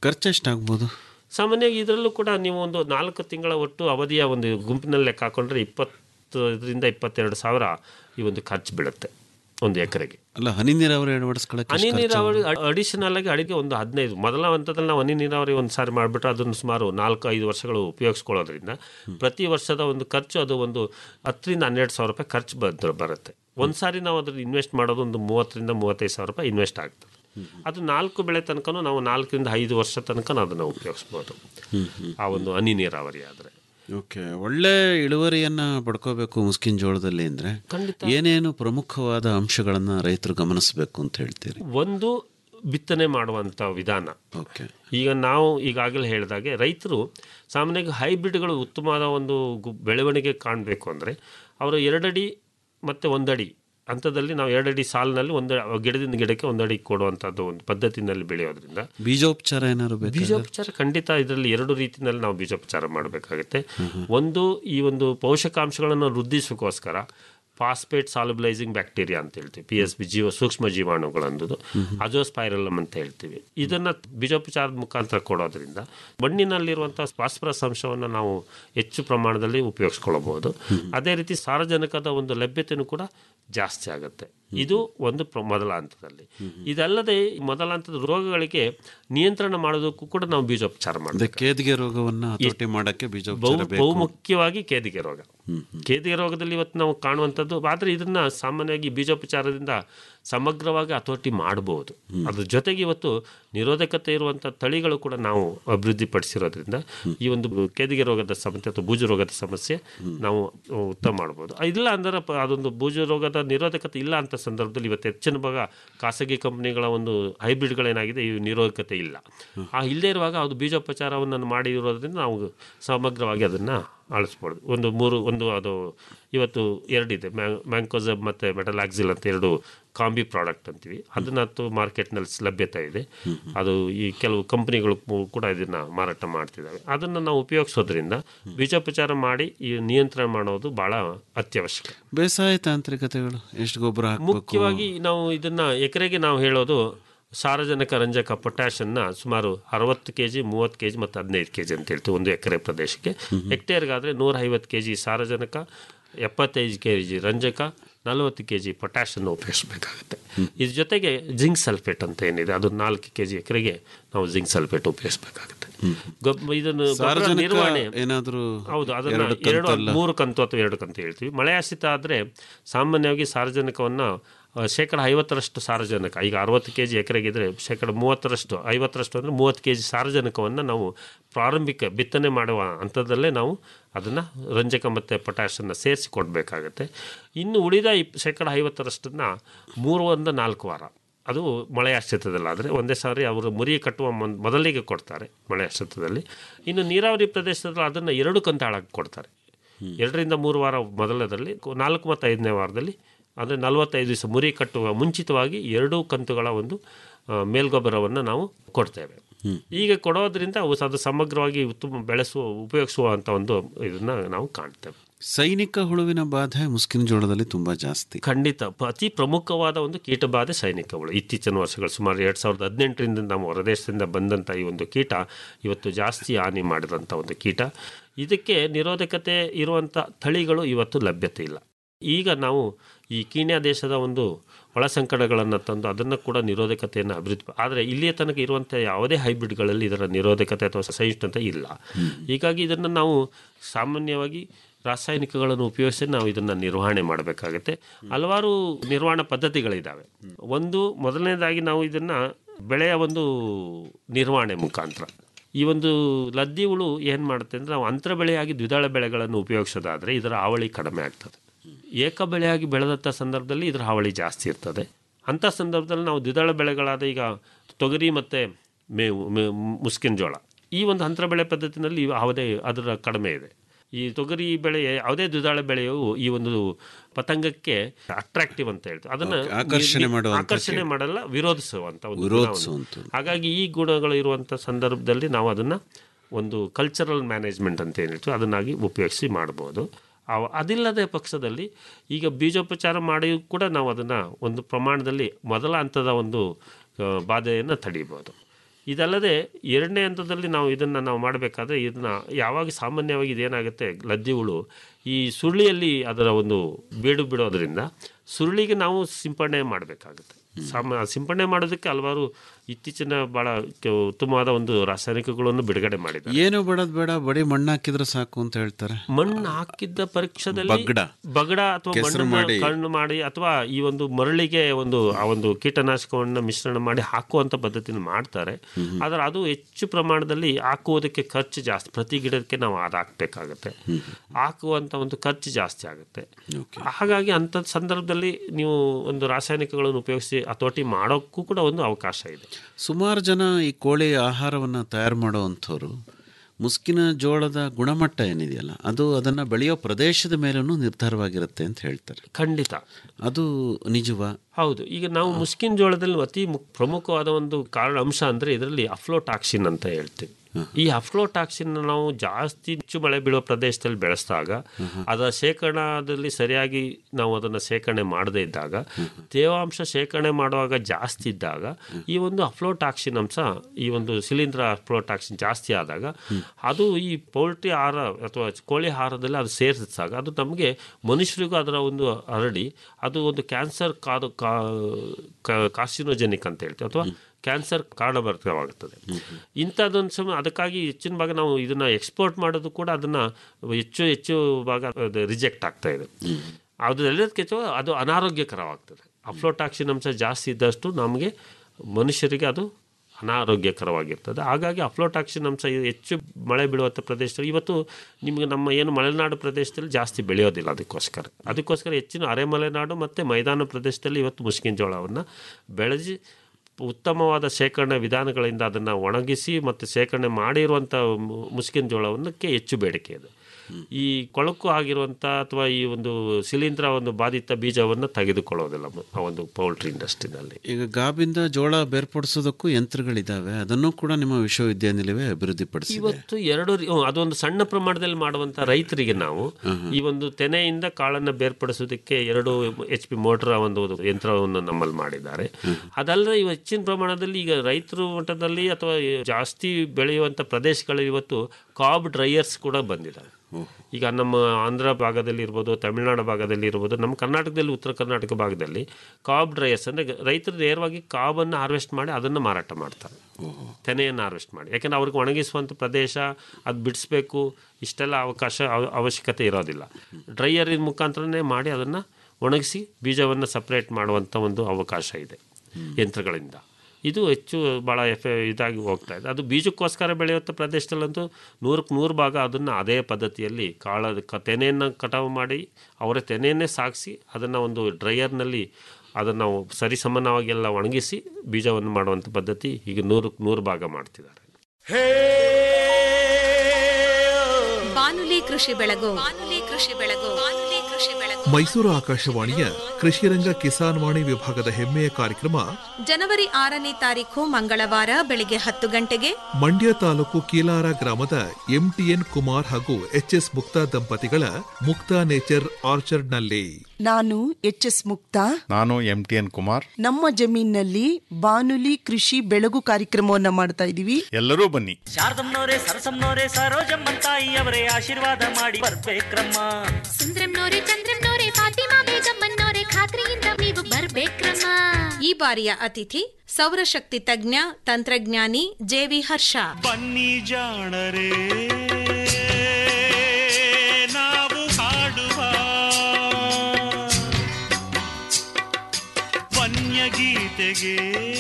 ಖರ್ಚು ಎಷ್ಟಾಗ್ಬೋದು ಸಾಮಾನ್ಯವಾಗಿ ಇದರಲ್ಲೂ ಕೂಡ ನೀವು ಒಂದು ನಾಲ್ಕು ತಿಂಗಳ ಒಟ್ಟು ಅವಧಿಯ ಒಂದು ಗುಂಪಿನಲ್ಲಿ ಲೆಕ್ಕ ಹಾಕೊಂಡ್ರೆ ಇಪ್ಪತ್ತು ಇದರಿಂದ ಇಪ್ಪತ್ತೆರಡು ಸಾವಿರ ಈ ಒಂದು ಖರ್ಚು ಬೀಳುತ್ತೆ ಒಂದು ಎಕರೆಗೆ ಅಲ್ಲ ಹನಿ ನೀರಾವರಿ ಅಳವಡಿಸ್ಕೊಳ್ಳೋಕೆ ಹನಿ ನೀರಾವರಿ ಅಡಿಷನಲ್ ಆಗಿ ಅಡಿಗೆ ಒಂದು ಹದಿನೈದು ಮೊದಲ ಹಂತದಲ್ಲಿ ನಾವು ಹನಿ ನೀರಾವರಿ ಒಂದು ಸಾರಿ ಮಾಡಿಬಿಟ್ರೆ ಅದನ್ನು ಸುಮಾರು ನಾಲ್ಕು ಐದು ವರ್ಷಗಳು ಉಪಯೋಗಿಸ್ಕೊಳ್ಳೋದ್ರಿಂದ ಪ್ರತಿ ವರ್ಷದ ಒಂದು ಖರ್ಚು ಅದು ಒಂದು ಹತ್ತರಿಂದ ಹನ್ನೆರಡು ಸಾವಿರ ರೂಪಾಯಿ ಖರ್ಚು ಬಂದು ಬರುತ್ತೆ ಒಂದು ಸಾರಿ ನಾವು ಅದ್ರಲ್ಲಿ ಇನ್ವೆಸ್ಟ್ ಮಾಡೋದು ಒಂದು ಮೂವತ್ತರಿಂದ ಮೂವತ್ತೈದು ಸಾವಿರ ರೂಪಾಯಿ ಇನ್ವೆಸ್ಟ್ ಆಗ್ತದೆ ಅದು ನಾಲ್ಕು ಬೆಳೆ ತನಕನೂ ನಾವು ನಾಲ್ಕರಿಂದ ಐದು ವರ್ಷ ತನಕ ಅದನ್ನು ಉಪಯೋಗಿಸ್ಬೋದು ಆ ಒಂದು ಹನಿ ನೀರಾವರಿ ಆದರೆ ಓಕೆ ಒಳ್ಳೆ ಇಳುವರಿಯನ್ನ ಪಡ್ಕೋಬೇಕು ಮುಸ್ಕಿನ ಜೋಳದಲ್ಲಿ ಅಂದ್ರೆ ಖಂಡಿತ. ಏನೇನು ಪ್ರಮುಖವಾದ ಅಂಶಗಳನ್ನ ರೈತರು ಗಮನಿಸಬೇಕು ಅಂತ ಹೇಳ್ತೀರಿ ಒಂದು ಬಿತ್ತನೆ ಮಾಡುವಂಥ ವಿಧಾನ ಓಕೆ ಈಗ ನಾವು ಈಗಾಗಲೇ ಹೇಳಿದಾಗೆ ರೈತರು ಸಾಮಾನ್ಯವಾಗಿ ಹೈಬ್ರಿಡ್ಗಳು ಉತ್ತಮವಾದ ಒಂದು ಗು- ಬೆಳವಣಿಗೆ ಕಾಣಬೇಕು ಅಂದರೆ ಅವರು ಎರಡಡಿ ಮತ್ತು ಒಂದಡಿ ಹಂತದಲ್ಲಿ ನಾವು ಎರಡಡಿ ಸಾಲಿನಲ್ಲಿ ಒಂದು ಗಿಡದಿಂದ ಗಿಡಕ್ಕೆ ಒಂದಡಿ ಕೊಡುವಂಥದ್ದು ಒಂದು ಪದ್ಧತಿನಲ್ಲಿ ಬೆಳೆಯೋದ್ರಿಂದ ಬೀಜೋಪಚಾರ ಏನಾದ್ರು ಬೇಕು ಬೀಜೋಪಚಾರ ಖಂಡಿತ ಇದರಲ್ಲಿ ಎರಡು ರೀತಿಯಲ್ಲಿ ನಾವು ಬೀಜೋಪಚಾರ ಮಾಡಬೇಕಾಗುತ್ತೆ ಒಂದು ಈ ಒಂದು ಪೋಷಕಾಂಶಗಳನ್ನು ವೃದ್ಧಿಸೋಕ್ಕೋಸ್ಕರ ಫಾಸ್ಫೇಟ್ ಸಾಲಬಲೈಸಿಂಗ್ ಬ್ಯಾಕ್ಟೀರಿಯಾ ಅಂತ ಹೇಳ್ತೀವಿ ಪಿ ಎಸ್ ಬಿ ಜೀವ ಸೂಕ್ಷ್ಮ ಜೀವಾಣುಗಳಂದು ಅಜೋಸ್ಪೈರಲಮ್ ಅಂತ ಹೇಳ್ತೀವಿ ಇದನ್ನು ಬೀಜೋಪಚಾರದ ಮುಖಾಂತರ ಕೊಡೋದ್ರಿಂದ ಮಣ್ಣಿನಲ್ಲಿರುವಂಥ ಫಾಸ್ಫರಸ್ ಅಂಶವನ್ನು ನಾವು ಹೆಚ್ಚು ಪ್ರಮಾಣದಲ್ಲಿ ಉಪಯೋಗಿಸ್ಕೊಳ್ಳಬಹುದು ಅದೇ ರೀತಿ ಸಾರಜನಕದ ಒಂದು ಲಭ್ಯತೆಯೂ ಕೂಡ ಜಾಸ್ತಿ ಆಗುತ್ತೆ ಇದು ಒಂದು ಪ್ರ ಮೊದಲ ಹಂತದಲ್ಲಿ ಇದಲ್ಲದೆ ಮೊದಲ ಹಂತದ ರೋಗಗಳಿಗೆ ನಿಯಂತ್ರಣ ಮಾಡೋದಕ್ಕೂ ಕೂಡ ನಾವು ಬೀಜೋಪಚಾರ ಅದೇ ಮಾಡಬೇಕು ಕೇದಿಗೆ ರೋಗವನ್ನ ಹತೋಟಿ ಮಾಡಕ್ಕೆ ಬೀಜೋಪಚಾರ ಬಹು ಬೇಕು ಬಹುಮುಖ್ಯವಾಗಿ ಕೇದಿಗೆ ರೋಗ ಕೇದಿಗೆ ರೋಗದಲ್ಲಿ ಇವತ್ತು ನಾವು ಕಾಣುವಂಥದ್ದು ಆದರೆ ಇದನ್ನ ಸಾಮಾನ್ಯವಾಗಿ ಬೀಜೋಪಚಾರದಿಂದ ಸಮಗ್ರವಾಗಿ ಹತೋಟಿ ಮಾಡಬಹುದು ಅದ್ರ ಜೊತೆಗೆ ಇವತ್ತು ನಿರೋಧಕತೆ ಇರುವಂಥ ತಳಿಗಳು ಕೂಡ ನಾವು ಅಭಿವೃದ್ಧಿಪಡಿಸಿರೋದ್ರಿಂದ ಈ ಒಂದು ಕೇದಿಗೆ ರೋಗದ ಸಮಸ್ಯೆ ಅಥವಾ ಬೂಜು ರೋಗದ ಸಮಸ್ಯೆ ನಾವು ಉತ್ತಮ ಮಾಡ್ಬೋದು ಇಲ್ಲ ಅಂದ್ರೆ ಪ- ಅದೊಂದು ಬೂಜು ರೋಗದ ನಿರೋಧಕತೆ ಇಲ್ಲ ಅಂತ ಸಂದರ್ಭದಲ್ಲಿ ಇವತ್ತು ಹೆಚ್ಚಿನ ಭಾಗ ಖಾಸಗಿ ಕಂಪನಿಗಳ ಒಂದು ಹೈಬ್ರಿಡ್ಗಳೇನಾಗಿದೆ ಈ ನಿರೋಧಕತೆ ಇಲ್ಲ ಆ ಇಲ್ಲದೇ ಇರುವಾಗ ಅದು ಬೀಜೋಪಚಾರವನ್ನು ಮಾಡಿರೋದ್ರಿಂದ ನಾವು ಸಮಗ್ರವಾಗಿ ಅದನ್ನು ಅಳಿಸ್ಬೋದು ಒಂದು ಮೂರು ಒಂದು ಅದು ಇವತ್ತು ಎರಡಿದೆ ಮ್ಯಾಂಕೋಸಬ್ ಮತ್ತು ಮೆಟಲಾಕ್ಸಿಲ್ ಅಂತ ಎರಡು ಕಾಂಬಿ ಪ್ರಾಡಕ್ಟ್ ಅಂತೀವಿ ಅದನ್ನಂತೂ ಮಾರ್ಕೆಟ್ನಲ್ಲಿ ಲಭ್ಯತೆ ಇದೆ ಅದು ಈ ಕೆಲವು ಕಂಪ್ನಿಗಳು ಕೂಡ ಇದನ್ನು ಮಾರಾಟ ಮಾಡ್ತಿದ್ದಾವೆ ಅದನ್ನು ನಾವು ಉಪಯೋಗಿಸೋದ್ರಿಂದ ಬೀಜೋಪಚಾರ ಮಾಡಿ ಈ ನಿಯಂತ್ರಣ ಮಾಡೋದು ಭಾಳ ಅತ್ಯವಶ್ಯಕ ಬೇಸಾಯ ತಾಂತ್ರಿಕತೆಗಳು ಎಷ್ಟು ಗೊಬ್ಬರ ಹಾಕಬೇಕು ಮುಖ್ಯವಾಗಿ ನಾವು ಇದನ್ನ ಎಕರೆಗೆ ನಾವು ಹೇಳೋದು ಸಾರಜನಕ ರಂಜಕ ಪೊಟ್ಯಾಷನ್ನ ಸುಮಾರು ಅರವತ್ತು ಕೆ ಜಿ ಮೂವತ್ತು ಕೆ ಜಿ ಮತ್ತು ಹದಿನೈದು ಕೆ ಜಿ ಅಂತ ಹೇಳ್ತೀವಿ ಒಂದು ಎಕರೆ ಪ್ರದೇಶಕ್ಕೆ ಹೆಕ್ಟೇರ್ಗಾದರೆ ನೂರ ಐವತ್ತು ಕೆ ಜಿ ಸಾರಜನಕ ಎಪ್ಪತ್ತೈದು ಕೆ ಜಿ ರಂಜಕ ನಲವತ್ತು ಕೆ ಜಿ ಪೊಟ್ಯಾಷನ್ನು ಉಪಯೋಗಿಸಬೇಕಾಗುತ್ತೆ ಇದ್ರ ಜೊತೆಗೆ ಜಿಂಕ್ ಸಲ್ಫೇಟ್ ಅಂತ ಏನಿದೆ ಅದು ನಾಲ್ಕು ಕೆ ಜಿ ಎಕರೆಗೆ ನಾವು ಜಿಂಕ್ ಸಲ್ಫೇಟ್ ಉಪಯೋಗಿಸಬೇಕಾಗುತ್ತೆ ಗೊಬ್ಬ ಇದನ್ನು ಗೊಬ್ಬರ ಸಾರಜನಕ ನಿರ್ವಹಣೆ ಏನಾದ್ರೂ ಹೌದು ಅದನ್ನ ಎರಡು ಎರಡು ಕಂತಲ್ಲ? ಮೂರು ಕಂತು ಅಥವಾ ಎರಡು ಕಂತು ಹೇಳ್ತೀವಿ ಮಳೆ ಆಶ್ರಿತ ಆದರೆ ಸಾಮಾನ್ಯವಾಗಿ ಸಾರಜನಕವನ್ನು ಆ, ಶೇಕಡ ಐವತ್ತರಷ್ಟು ಸಾರಜನಕ ಈಗ ಅರವತ್ತು ಕೆ ಜಿ ಎಕರೆಗಿದ್ರೆ ಶೇಕಡ ಮೂವತ್ತರಷ್ಟು ಐವತ್ತರಷ್ಟು ಅಂದರೆ ಮೂವತ್ತು ಕೆ ಜಿ ಸಾರಜನಕವನ್ನು ನಾವು ಪ್ರಾರಂಭಿಕ ಬಿತ್ತನೆ ಮಾಡುವ ಹಂತದಲ್ಲೇ ನಾವು ಅದನ್ನು ರಂಜಕ ಮತ್ತು ಪೊಟ್ಯಾಷನ್ನು ಸೇರಿಸಿ ಕೊಡಬೇಕಾಗತ್ತೆ ಇನ್ನು ಉಳಿದ ಇಪ್ ಶೇಕಡ ಐವತ್ತರಷ್ಟನ್ನು ಮೂರರಿಂದ ನಾಲ್ಕು ವಾರ ಅದು ಮಳೆ ಆಶ್ರಿತದಲ್ಲಾದರೆ ಒಂದೇ ಸಾರಿ ಅವರು ಮುರಿ ಕಟ್ಟುವ ಮೊನ್- ಮೊದಲಿಗೆ ಕೊಡ್ತಾರೆ ಮಳೆ ಆಶ್ರಿತದಲ್ಲಿ ಇನ್ನು ನೀರಾವರಿ ಪ್ರದೇಶದಲ್ಲಿ ಅದನ್ನು ಎರಡು ಕಂತಾಳಾಗಿ ಕೊಡ್ತಾರೆ ಎರಡರಿಂದ ಮೂರು ವಾರ ಮೊದಲದಲ್ಲಿ ಕು- ನಾಲ್ಕು ಮತ್ತು ಐದನೇ ವಾರದಲ್ಲಿ ಅಂದರೆ ನಲವತ್ತೈದು ದಿವಸ ಮುರಿ ಕಟ್ಟುವ ಮುಂಚಿತವಾಗಿ ಎರಡೂ ಕಂತುಗಳ ಒಂದು ಆ, ಮೇಲ್ಗೊಬ್ಬರವನ್ನು ನಾವು ಕೊಡ್ತೇವೆ ಈಗ ಕೊಡೋದ್ರಿಂದ ಅವು ಅದು ಸಮಗ್ರವಾಗಿ ಉತ್ತಮ ಬೆಳೆಸುವ ಉಪಯೋಗಿಸುವಂಥ ಒಂದು ಇದನ್ನು ನಾವು ಕಾಣ್ತೇವೆ ಸೈನಿಕ ಹುಳುವಿನ ಬಾಧೆ ಮುಸ್ಕಿನ ಜೋಳದಲ್ಲಿ ತುಂಬಾ ಜಾಸ್ತಿ ಖಂಡಿತ ಪ- ಅತಿ ಪ್ರಮುಖವಾದ ಒಂದು ಕೀಟಬಾಧೆ ಸೈನಿಕಗಳು ಇತ್ತೀಚಿನ ವರ್ಷಗಳು ಸುಮಾರು ಎರಡು ಸಾವಿರದ ಹದಿನೆಂಟರಿಂದ ನಮ್ಮ ಹೊರದೇಶದಿಂದ ಬಂದಂಥ ಈ ಒಂದು ಕೀಟ ಇವತ್ತು ಜಾಸ್ತಿ ಹಾನಿ ಮಾಡಿದಂಥ ಒಂದು ಕೀಟ ಇದಕ್ಕೆ ನಿರೋಧಕತೆ ಇರುವಂಥ ತಳಿಗಳು ಇವತ್ತು ಲಭ್ಯತೆ ಇಲ್ಲ ಈಗ ನಾವು ಈ ಕೀನ್ಯಾ ದೇಶದ ಒಂದು ಒಳಸಂಕಟಗಳನ್ನು ತಂದು ಅದನ್ನು ಕೂಡ ನಿರೋಧಕತೆಯನ್ನು ಅಭಿವೃದ್ಧಿ ಆದರೆ ಇಲ್ಲಿಯ ತನಕ ಇರುವಂಥ ಯಾವುದೇ ಹೈಬ್ರಿಡ್ಗಳಲ್ಲಿ ಇದರ ನಿರೋಧಕತೆ ಅಥವಾ ಸಹಿಷ್ಣುತೆ ಇಲ್ಲ ಹೀಗಾಗಿ ಇದನ್ನು ನಾವು ಸಾಮಾನ್ಯವಾಗಿ ರಾಸಾಯನಿಕಗಳನ್ನು ಉಪಯೋಗಿಸಿ ನಾವು ಇದನ್ನು ನಿರ್ವಹಣೆ ಮಾಡಬೇಕಾಗತ್ತೆ ಹಲವಾರು ನಿರ್ವಹಣಾ ಪದ್ಧತಿಗಳಿದ್ದಾವೆ ಒಂದು ಮೊದಲನೇದಾಗಿ ನಾವು ಇದನ್ನು ಬೆಳೆಯ ಒಂದು ನಿರ್ವಹಣೆ ಮುಖಾಂತರ ಈ ಒಂದು ಲದ್ದಿ ಹುಳು ಏನು ಮಾಡುತ್ತೆ ಅಂದರೆ ನಾವು ಅಂತರ ಬೆಳೆಯಾಗಿ ದ್ವಿದಳ ಬೆಳೆಗಳನ್ನು ಉಪಯೋಗಿಸೋದಾದರೆ ಇದರ ಹಾವಳಿ ಕಡಿಮೆ ಆಗ್ತದೆ ಏಕ ಬೆಳೆಯಾಗಿ ಬೆಳೆದಂಥ ಸಂದರ್ಭದಲ್ಲಿ ಇದರ ಹಾವಳಿ ಜಾಸ್ತಿ ಇರ್ತದೆ ಅಂಥ ಸಂದರ್ಭದಲ್ಲಿ ನಾವು ದ್ವಿದಳ ಬೆಳೆಗಳಾದ ಈಗ ತೊಗರಿ ಮತ್ತು ಮೇವು ಮೇ- ಮುಸ್ಕಿನ ಜೋಳ ಈ ಒಂದು ಅಂತರ ಬೆಳೆ ಪದ್ಧತಿನಲ್ಲಿ ಯಾವುದೇ ಅದರ ಕಡಿಮೆ ಇದೆ ಈ ತೊಗರಿ ಬೆಳೆ ಯಾವುದೇ ದ್ವಿದಳ ಬೆಳೆಯು ಈ ಒಂದು ಪತಂಗಕ್ಕೆ ಅಟ್ರಾಕ್ಟಿವ್ ಅಂತ ಹೇಳ್ತೀವಿ ಅದನ್ನು Okay, ಆಕರ್ಷಣೆ ಮಾಡುವಂಥ ಆಕರ್ಷಣೆ ಕೀಟ. ಮಾಡಲ್ಲ ವಿರೋಧಿಸುವಂಥ ಒಂದು ವಿರೋಧಿಸುವಂಥದ್ದು. ಗುಣವನ್ನು. ಹಾಗಾಗಿ ಈ ಗುಣಗಳು ಇರುವಂಥ ಸಂದರ್ಭದಲ್ಲಿ ನಾವು ಅದನ್ನು ಒಂದು ಕಲ್ಚರಲ್ ಮ್ಯಾನೇಜ್ಮೆಂಟ್ ಅಂತ ಏನು ಹೇಳ್ತೀವಿ ಅದನ್ನಾಗಿ ಉಪಯೋಗಿಸಿ ಮಾಡ್ಬೋದು ಅವ ಅದಿಲ್ಲದೆ ಪಕ್ಷದಲ್ಲಿ ಈಗ ಬೀಜೋಪಚಾರ ಮಾಡಿ ಕೂಡ ನಾವು ಅದನ್ನು ಒಂದು ಪ್ರಮಾಣದಲ್ಲಿ ಮೊದಲ ಹಂತದ ಒಂದು ಆ, ಬಾಧೆಯನ್ನು ತಡೀಬೋದು ಇದಲ್ಲದೆ ಎರಡನೇ ಹಂತದಲ್ಲಿ ನಾವು ಇದನ್ನು ನಾವು ಮಾಡಬೇಕಾದ್ರೆ ಇದನ್ನ ಯಾವಾಗ ಸಾಮಾನ್ಯವಾಗಿ ಇದೇನಾಗುತ್ತೆ ಲದ್ದಿ ಹುಳು ಈ ಸುರುಳಿಯಲ್ಲಿ ಅದರ ಒಂದು ಬೀಡು ಬಿಡೋದ್ರಿಂದ ಸುರುಳಿಗೆ ನಾವು ಸಿಂಪಡಣೆ ಮಾಡಬೇಕಾಗುತ್ತೆ ಸಾಮ ಸಿಂಪಡಣೆ ಮಾಡೋದಕ್ಕೆ ಹಲವಾರು ಇತ್ತೀಚಿನ ಭಾಳ ಕೆ- ಉತ್ತಮವಾದ ಒಂದು ರಾಸಾಯನಿಕಗಳನ್ನು ಬಿಡುಗಡೆ ಮಾಡಿದ್ದಾರೆ ಏನು ಬೇಡದ್ ಬೇಡ ಬರೀ ಮಣ್ಣು ಹಾಕಿದ್ರೆ ಸಾಕು ಅಂತ ಹೇಳ್ತಾರೆ ಮಣ್ಣು ಹಾಕಿದ್ದ ಪರೀಕ್ಷದಲ್ಲಿ ಬಗ್ಗಡ. ಬಗಡ ಅಥವಾ ಕೆಸರು ಮಣ್ಣನ್ನ ಮಾಡಿ. ಕಣ್ಣು ಮಾಡಿ ಅಥವಾ ಈ ಒಂದು ಮರಳಿಗೆ ಒಂದು ಆ ಒಂದು ಕೀಟನಾಶಕವನ್ನು ಮಿಶ್ರಣ ಮಾಡಿ ಹಾಕುವಂತ ಪದ್ಧತಿನ ಮಾಡ್ತಾರೆ ಆದ್ರೆ ಅದು ಹೆಚ್ಚು ಪ್ರಮಾಣದಲ್ಲಿ ಹಾಕುವುದಕ್ಕೆ ಖರ್ಚು ಜಾಸ್ತಿ ಪ್ರತಿ ಗಿಡಕ್ಕೆ ನಾವು ಅದು ಹಾಕ್ಬೇಕಾಗತ್ತೆ ಹಾಕುವಂತ ಒಂದು ಖರ್ಚು ಜಾಸ್ತಿ ಆಗುತ್ತೆ ಹಾಗಾಗಿ ಅಂಥ ಸಂದರ್ಭದಲ್ಲಿ ನೀವು ಒಂದು ರಾಸಾಯನಿಕಗಳನ್ನು ಉಪಯೋಗಿಸಿ ಹತೋಟಿ ಮಾಡೋಕ್ಕೂ ಕೂಡ ಒಂದು ಅವಕಾಶ ಇದೆ ಸುಮಾರು ಜನ ಈ ಕೋಳಿ ಆಹಾರವನ್ನು ತಯಾರು ಮಾಡುವಂಥವ್ರು ಮುಸ್ಕಿನ ಜೋಳದ ಗುಣಮಟ್ಟ ಏನಿದೆಯಲ್ಲ ಅದು ಅದನ್ನು ಬೆಳೆಯೋ ಪ್ರದೇಶದ ಮೇಲೂ ನಿರ್ಧಾರವಾಗಿರುತ್ತೆ ಅಂತ ಹೇಳ್ತಾರೆ ಖಂಡಿತ ಅದು ನಿಜವಾ ಹೌದು ಈಗ ನಾವು ಮುಸ್ಕಿನ್ ಜೋಳದಲ್ಲಿ ಅತಿ ಮುಖ್- ಪ್ರಮುಖವಾದ ಒಂದು ಕಾರಣ ಅಂಶ ಅಂದರೆ ಇದರಲ್ಲಿ ಅಫ್ಲೋಟಾಕ್ಸಿನ್ ಅಂತ ಹೇಳ್ತೀವಿ ಈ ಅಫ್ಲೋಟಾಕ್ಸಿನ್ ನಾವು ಜಾಸ್ತಿ ಹೆಚ್ಚು ಮಳೆ ಬೀಳುವ ಪ್ರದೇಶದಲ್ಲಿ ಬೆಳೆಸಿದಾಗ ಅದರ ಶೇಖರಣದಲ್ಲಿ ಸರಿಯಾಗಿ ನಾವು ಅದನ್ನು ಶೇಖರಣೆ ಮಾಡದೇ ಇದ್ದಾಗ ತೇವಾಂಶ ಶೇಖರಣೆ ಮಾಡುವಾಗ ಜಾಸ್ತಿ ಇದ್ದಾಗ ಈ ಒಂದು ಅಫ್ಲೋಟಾಕ್ಸಿನ್ ಅಂಶ ಈ ಒಂದು ಶಿಲೀಂಧ್ರ ಅಫ್ಲೋಟಾಕ್ಸಿನ್ ಜಾಸ್ತಿ ಆದಾಗ ಅದು ಈ ಪೌಲ್ಟ್ರಿ ಆಹಾರ ಅಥವಾ ಕೋಳಿ ಆಹಾರದಲ್ಲಿ ಅದು ಸೇರಿಸಿದಾಗ ಅದು ನಮಗೆ ಮನುಷ್ಯರಿಗೂ ಅದರ ಒಂದು ಹರಡಿ ಅದು ಒಂದು ಕ್ಯಾನ್ಸರ್ ಕಾದು ಕಾರ್ಸಿನೋಜೆನಿಕ್ ಅಂತ ಹೇಳ್ತೀವಿ ಅಥವಾ ಕ್ಯಾನ್ಸರ್ ಕಾರಣಭರಿತವಾಗುತ್ತದೆ ಇಂಥದ್ದೊಂದು ಸಮಯ ಅದಕ್ಕಾಗಿ ಹೆಚ್ಚಿನ ಭಾಗ ನಾವು ಇದನ್ನು ಎಕ್ಸ್ಪೋರ್ಟ್ ಮಾಡೋದು ಕೂಡ ಅದನ್ನು ಹೆಚ್ಚು ಹೆಚ್ಚು ಭಾಗ ರಿಜೆಕ್ಟ್ ಆಗ್ತಾ ಇದೆ ಅದು ಎಲ್ಲದಕ್ಕೆ ಹೆಚ್ಚು ಅದು ಅನಾರೋಗ್ಯಕರವಾಗ್ತದೆ ಅಫ್ಲೋಟಾಕ್ಸಿನ್ ಅಂಶ ಜಾಸ್ತಿ ಇದ್ದಷ್ಟು ನಮಗೆ ಮನುಷ್ಯರಿಗೆ ಅದು ಅನಾರೋಗ್ಯಕರವಾಗಿರ್ತದೆ ಹಾಗಾಗಿ ಅಫ್ಲೋಟಾಕ್ಸಿನ್ ಅಂಶ ಇದು ಹೆಚ್ಚು ಮಳೆ ಬೀಳುವಂಥ ಪ್ರದೇಶದಲ್ಲಿ ಇವತ್ತು ನಿಮಗೆ ನಮ್ಮ ಏನು ಮಲೆನಾಡು ಪ್ರದೇಶದಲ್ಲಿ ಜಾಸ್ತಿ ಬೆಳೆಯೋದಿಲ್ಲ ಅದಕ್ಕೋಸ್ಕರ ಅದಕ್ಕೋಸ್ಕರ ಹೆಚ್ಚಿನ ಅರೆ ಮಲೆನಾಡು ಮತ್ತು ಮೈದಾನ ಪ್ರದೇಶದಲ್ಲಿ ಇವತ್ತು ಮುಸ್ಕಿನ ಜೋಳವನ್ನು ಬೆಳೆಸಿ ಉತ್ತಮವಾದ ಶೇಖರಣೆ ವಿಧಾನಗಳಿಂದ ಅದನ್ನು ಒಣಗಿಸಿ ಮತ್ತು ಶೇಖರಣೆ ಮಾಡಿರುವಂಥ ಮು- ಮುಸ್ಕಿನ ಜೋಳವನ್ನಕ್ಕೆ ಹೆಚ್ಚು ಬೇಡಿಕೆ ಇದೆ ಈ ಕೊಳಕು ಆಗಿರುವಂಥ ಅಥವಾ ಈ ಒಂದು ಶಿಲೀಂಧ್ರ ಒಂದು ಬಾಧಿತ ಬೀಜವನ್ನು ತೆಗೆದುಕೊಳ್ಳೋದಿಲ್ಲ ಮ- ಆ ಒಂದು ಪೌಲ್ಟ್ರಿ ಇಂಡಸ್ಟ್ರಿನಲ್ಲಿ ಈಗ ಗಾಬಿಂದ ಜೋಳ ಬೇರ್ಪಡಿಸೋದಕ್ಕೂ ಯಂತ್ರಗಳಿದ್ದಾವೆ ಅದನ್ನು ಕೂಡ ನಿಮ್ಮ ವಿಶ್ವವಿದ್ಯಾನಿಲಯವೇ ಅಭಿವೃದ್ಧಿಪಡಿಸಿದೆ ಇವತ್ತು ಎರಡು ರೀ- ಹ್ಮ್, ಅದೊಂದು ಸಣ್ಣ ಪ್ರಮಾಣದಲ್ಲಿ ಮಾಡುವಂತ ರೈತರಿಗೆ ನಾವು ಈ ಒಂದು ತೆನೆಯಿಂದ ಕಾಳನ್ನು ಬೇರ್ಪಡಿಸೋದಕ್ಕೆ ಎರಡು ಎಚ್ ಪಿ ಮೋಟರ್ ಒಂದು ಯಂತ್ರವನ್ನು ನಮ್ಮಲ್ಲಿ ಮಾಡಿದ್ದಾರೆ ಅದಲ್ಲದೆ ಇವ ಹೆಚ್ಚಿನ ಪ್ರಮಾಣದಲ್ಲಿ ಈಗ ರೈತರು ಮಟ್ಟದಲ್ಲಿ ಅಥವಾ ಈ ಜಾಸ್ತಿ ಬೆಳೆಯುವಂಥ ಪ್ರದೇಶಗಳಲ್ಲಿ ಇವತ್ತು ಕಾಬ್ ಡ್ರೈಯರ್ಸ್ ಕೂಡ ಬಂದಿದ್ದಾವೆ ಈಗ ನಮ್ಮ ಆಂಧ್ರ ಭಾಗದಲ್ಲಿ ಇರ್ಬೋದು ತಮಿಳುನಾಡು ಭಾಗದಲ್ಲಿ ಇರ್ಬೋದು ನಮ್ಮ ಕರ್ನಾಟಕದಲ್ಲಿ ಉತ್ತರ ಕರ್ನಾಟಕ ಭಾಗದಲ್ಲಿ ಕಾಬ್ ಡ್ರೈಯರ್ಸ್ ಅಂದರೆ ರೈತರು ನೇರವಾಗಿ ಕಾಬನ್ನು ಹಾರ್ವೆಸ್ಟ್ ಮಾಡಿ ಅದನ್ನು ಮಾರಾಟ ಮಾಡ್ತಾರೆ ತೆನೆಯನ್ನು ಹಾರ್ವೆಸ್ಟ್ ಮಾಡಿ ಯಾಕೆಂದ್ರೆ ಅವ್ರಿಗೆ ಒಣಗಿಸುವಂಥ ಪ್ರದೇಶ ಅದು ಬಿಡಿಸ್ಬೇಕು ಇಷ್ಟೆಲ್ಲ ಅವಕಾಶ ಅವ- ಅವಶ್ಯಕತೆ ಇರೋದಿಲ್ಲ ಡ್ರೈಯರ್ ಮುಖಾಂತರನೇ ಮಾಡಿ ಅದನ್ನು ಒಣಗಿಸಿ ಬೀಜವನ್ನು ಸಪ್ರೇಟ್ ಮಾಡುವಂಥ ಒಂದು ಅವಕಾಶ ಇದೆ ಯಂತ್ರಗಳಿಂದ ಇದು ಹೆಚ್ಚು ಭಾಳ ಎಫೆ ಇದಾಗಿ ಹೋಗ್ತಾ ಇದೆ ಅದು ಬೀಜಕ್ಕೋಸ್ಕರ ಬೆಳೆಯುವಂಥ ಪ್ರದೇಶದಲ್ಲಂತೂ ನೂರಕ್ಕೆ ನೂರು ಭಾಗ ಅದನ್ನು ಅದೇ ಪದ್ಧತಿಯಲ್ಲಿ ಕಾಳ ಕ ತೆನೆಯನ್ನು ಕಟಾವು ಮಾಡಿ ಅವರ ತೆನೆಯನ್ನೇ ಸಾಗಿಸಿ ಅದನ್ನು ಒಂದು ಡ್ರೈಯರ್ನಲ್ಲಿ ಅದನ್ನು ಸರಿಸಮಾನವಾಗಿ ಎಲ್ಲ ಒಣಗಿಸಿ ಬೀಜವನ್ನು ಮಾಡುವಂಥ ಪದ್ಧತಿ ಈಗ ನೂರಕ್ಕೆ ನೂರು ಭಾಗ ಮಾಡ್ತಿದ್ದಾರೆ ಬಾನುಲಿ ಕೃಷಿ ಬೆಳಗು ಬಾನುಲಿ ಕೃಷಿ ಬೆಳಗು ಬಾನುಲಿ ಕೃಷಿ ಬೆಳಗು ಮೈಸೂರು ಆಕಾಶವಾಣಿಯ ಕೃಷಿರಂಗ ಕಿಸಾನ್ ವಾಣಿ ವಿಭಾಗದ ಹೆಮ್ಮೆಯ ಕಾರ್ಯಕ್ರಮ ಜನವರಿ ಆರನೇ ತಾರೀಖು ಮಂಗಳವಾರ ಬೆಳಿಗ್ಗೆ ಹತ್ತು ಗಂಟೆಗೆ ಮಂಡ್ಯ ತಾಲೂಕು ಕೀಲಾರ ಗ್ರಾಮದ ಎಂಟಿಎನ್ ಕುಮಾರ್ ಹಾಗೂ ಎಚ್ಎಸ್ ಮುಕ್ತಾ ದಂಪತಿಗಳ ಮುಕ್ತಾ ನೇಚರ್ ಆರ್ಚರ್ಡ್ನಲ್ಲಿ ನಾನು ಎಚ್ ಎಸ್ ಮುಕ್ತಾ ನಾನು ಎಂ ಟಿ ಎನ್ ಕುಮಾರ್ ನಮ್ಮ ಜಮೀನಿನಲ್ಲಿ ಬಾನುಲಿ ಕೃಷಿ ಬೆಳಗು ಕಾರ್ಯಕ್ರಮವನ್ನ ಮಾಡ್ತಾ ಇದೀವಿ ಎಲ್ಲರೂ ಬನ್ನಿ ಶಾರದಮ್ಮನವರೇ ಸರಸಮ್ಮನವರೇ ಸರೋಜಮ್ಮನ್ ತಾಯಿ ಅವರೇ ಆಶೀರ್ವಾದ ಮಾಡಿ ಬರ್ಬೇಕ್ರಮ್ಮ ಸುಂದ್ರಂನೋರೆ ಚಂದ್ರಂನೋರೆ ಫಾತಿಮಾ ಬೇಗಮ್ಮನೋರೆ ಖಾತ್ರಿಯಿಂದ ನೀವು ಬರ್ಬೇಕ್ರಮ್ಮ ಈ ಬಾರಿಯ ಅತಿಥಿ ಸೌರಶಕ್ತಿ ತಜ್ಞ ತಂತ್ರಜ್ಞಾನಿ ಜೆವಿ ಹರ್ಷ ಬನ್ನಿ ಜಾಣರೇ ನಾವು ಹಾಡುವ ವನ್ಯಗೀತೆಗೆ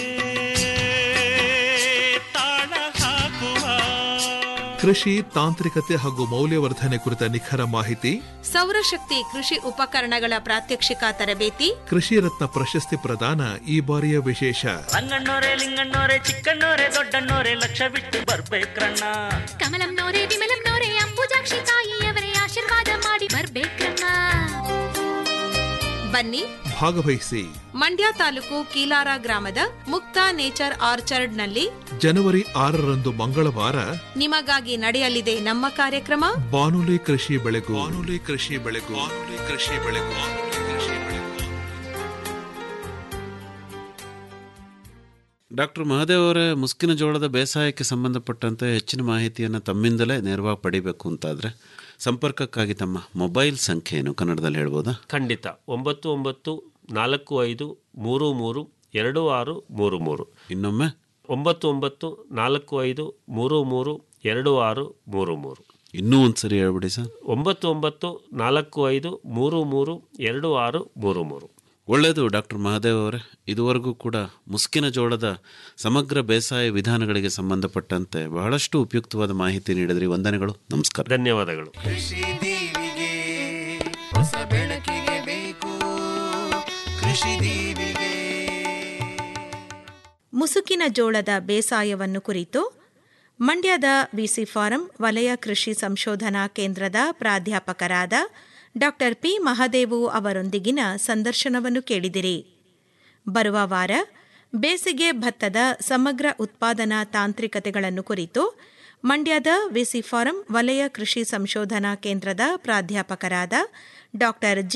ತಾಳ ಹಾಕುವ ಕೃಷಿ ತಾಂತ್ರಿಕತೆ ಹಾಗೂ ಮೌಲ್ಯವರ್ಧನೆ ಕುರಿತ ನಿಖರ ಮಾಹಿತಿ ಸೌರಶಕ್ತಿ ಕೃಷಿ ಉಪಕರಣಗಳ ಪ್ರಾತ್ಯಕ್ಷಿಕ ತರಬೇತಿ ಕೃಷಿ ರತ್ನ ಪ್ರಶಸ್ತಿ ಪ್ರದಾನ ಈ ಬಾರಿಯ ವಿಶೇಷ ರಂಗಣ್ಣೋರೆ ಲಿಂಗಣ್ಣೋರೆ ಚಿಕ್ಕಣ್ಣೋರೆ ದೊಡ್ಡಣ್ಣೋರೆ ಲಕ್ಷ ಬಿಟ್ಟು ಬರ್ಬೇಕ್ರಣ್ಣ ಕಮಲಂನೋರೆ ವಿಮಲಂನೋರೆ ಅಂಬುಜಾಕ್ಷಿ ತಾಯಿಯವರೇ ಆಶೀರ್ವಾದ ಮಾಡಿ ಬರ್ಬೇಕ್ರಮ್ಮ ಬನ್ನಿ ಭಾಗವಹಿಸಿ ಮಂಡ್ಯ ತಾಲೂಕು ಕೀಲಾರ ಗ್ರಾಮದ ಮುಕ್ತಾ ನೇಚರ್ ಆರ್ಚರ್ಡ್ನಲ್ಲಿ ಜನವರಿ ಆರರಂದು ಮಂಗಳವಾರ ನಿಮಗಾಗಿ ನಡೆಯಲಿದೆ ನಮ್ಮ ಕಾರ್ಯಕ್ರಮ ಬಾನುಲಿ ಕೃಷಿ ಬೆಳೆಗು ಬಾನುಲಿ ಕೃಷಿ ಬೆಳೆಗು ಬಾನುಲಿ ಕೃಷಿ ಬೆಳೆಗು ಬಾನುಲಿ ಕೃಷಿ ಬೆಳೆಗು ಡಾಕ್ಟರ್ ಮಹಾದೇವ್ ಅವರೇ ಮುಸ್ಕಿನ ಜೋಳದ ಬೇಸಾಯಕ್ಕೆ ಸಂಬಂಧಪಟ್ಟಂತೆ ಹೆಚ್ಚಿನ ಮಾಹಿತಿಯನ್ನು ತಮ್ಮಿಂದಲೇ ನೇರವಾಗಿ ಪಡಿಬೇಕು ಅಂತಾದರೆ ಸಂಪರ್ಕಕ್ಕಾಗಿ ತಮ್ಮ ಮೊಬೈಲ್ ಸಂಖ್ಯೆ ಏನು ಕನ್ನಡದಲ್ಲಿ ಹೇಳ್ಬೋದಾ ಖಂಡಿತ ಒಂಬತ್ತು ಒಂಬತ್ತು ನಾಲ್ಕು ಐದು ಮೂರು ಮೂರು ಎರಡು ಆರು ಮೂರು ಮೂರು ಇನ್ನೊಮ್ಮೆ ಒಂಬತ್ತು ಒಂಬತ್ತು ನಾಲ್ಕು ಐದು ಮೂರು ಮೂರು ಎರಡು ಆರು ಮೂರು ಮೂರು ಇನ್ನೂ ಒಂದು ಸರಿ ಹೇಳ್ಬಿಡಿ ಸರ್ ಒಂಬತ್ತು ಒಂಬತ್ತು ನಾಲ್ಕು ಐದು ಮೂರು ಮೂರು ಎರಡು ಆರು ಮೂರು ಮೂರು ಒಳ್ಳೆಯದು ಡಾಕ್ಟರ್ ಮಹಾದೇವ್ ಅವರೇ ಇದುವರೆಗೂ ಕೂಡ ಮುಸ್ಕಿನ ಜೋಳದ ಸಮಗ್ರ ಬೇಸಾಯ ವಿಧಾನಗಳಿಗೆ ಸಂಬಂಧಪಟ್ಟಂತೆ ಬಹಳಷ್ಟು ಉಪಯುಕ್ತವಾದ ಮಾಹಿತಿ ನೀಡಿದ್ರಿ ವಂದನೆಗಳು ನಮಸ್ಕಾರ ಧನ್ಯವಾದಗಳು ಕೃಷಿ ದೀವಿಗೆ ಹೊಸ ಬೆಳಕಿಗೆ ಬೇಕು ಕೃಷಿ ದೀವಿಗೆ ಮುಸುಕಿನ ಜೋಳದ ಬೇಸಾಯವನ್ನು ಕುರಿತು ಮಂಡ್ಯದ ವಿಸಿ ಫಾರಂ ವಲಯ ಕೃಷಿ ಸಂಶೋಧನಾ ಕೇಂದ್ರದ ಪ್ರಾಧ್ಯಾಪಕರಾದ ಡಾಕ್ಟರ್ ಪಿ ಮಹದೇವು ಅವರೊಂದಿಗಿನ ಸಂದರ್ಶನವನ್ನು ಕೇಳಿದಿರಿ ಬರುವ ವಾರ ಬೇಸಿಗೆ ಭತ್ತದ ಸಮಗ್ರ ಉತ್ಪಾದನಾ ತಾಂತ್ರಿಕತೆಗಳನ್ನು ಕುರಿತು ಮಂಡ್ಯದ ವಿಸಿ ಫಾರಂ ವಲಯ ಕೃಷಿ ಸಂಶೋಧನಾ ಕೇಂದ್ರದ ಪ್ರಾಧ್ಯಾಪಕರಾದ ಡಾಕ್ಟರ್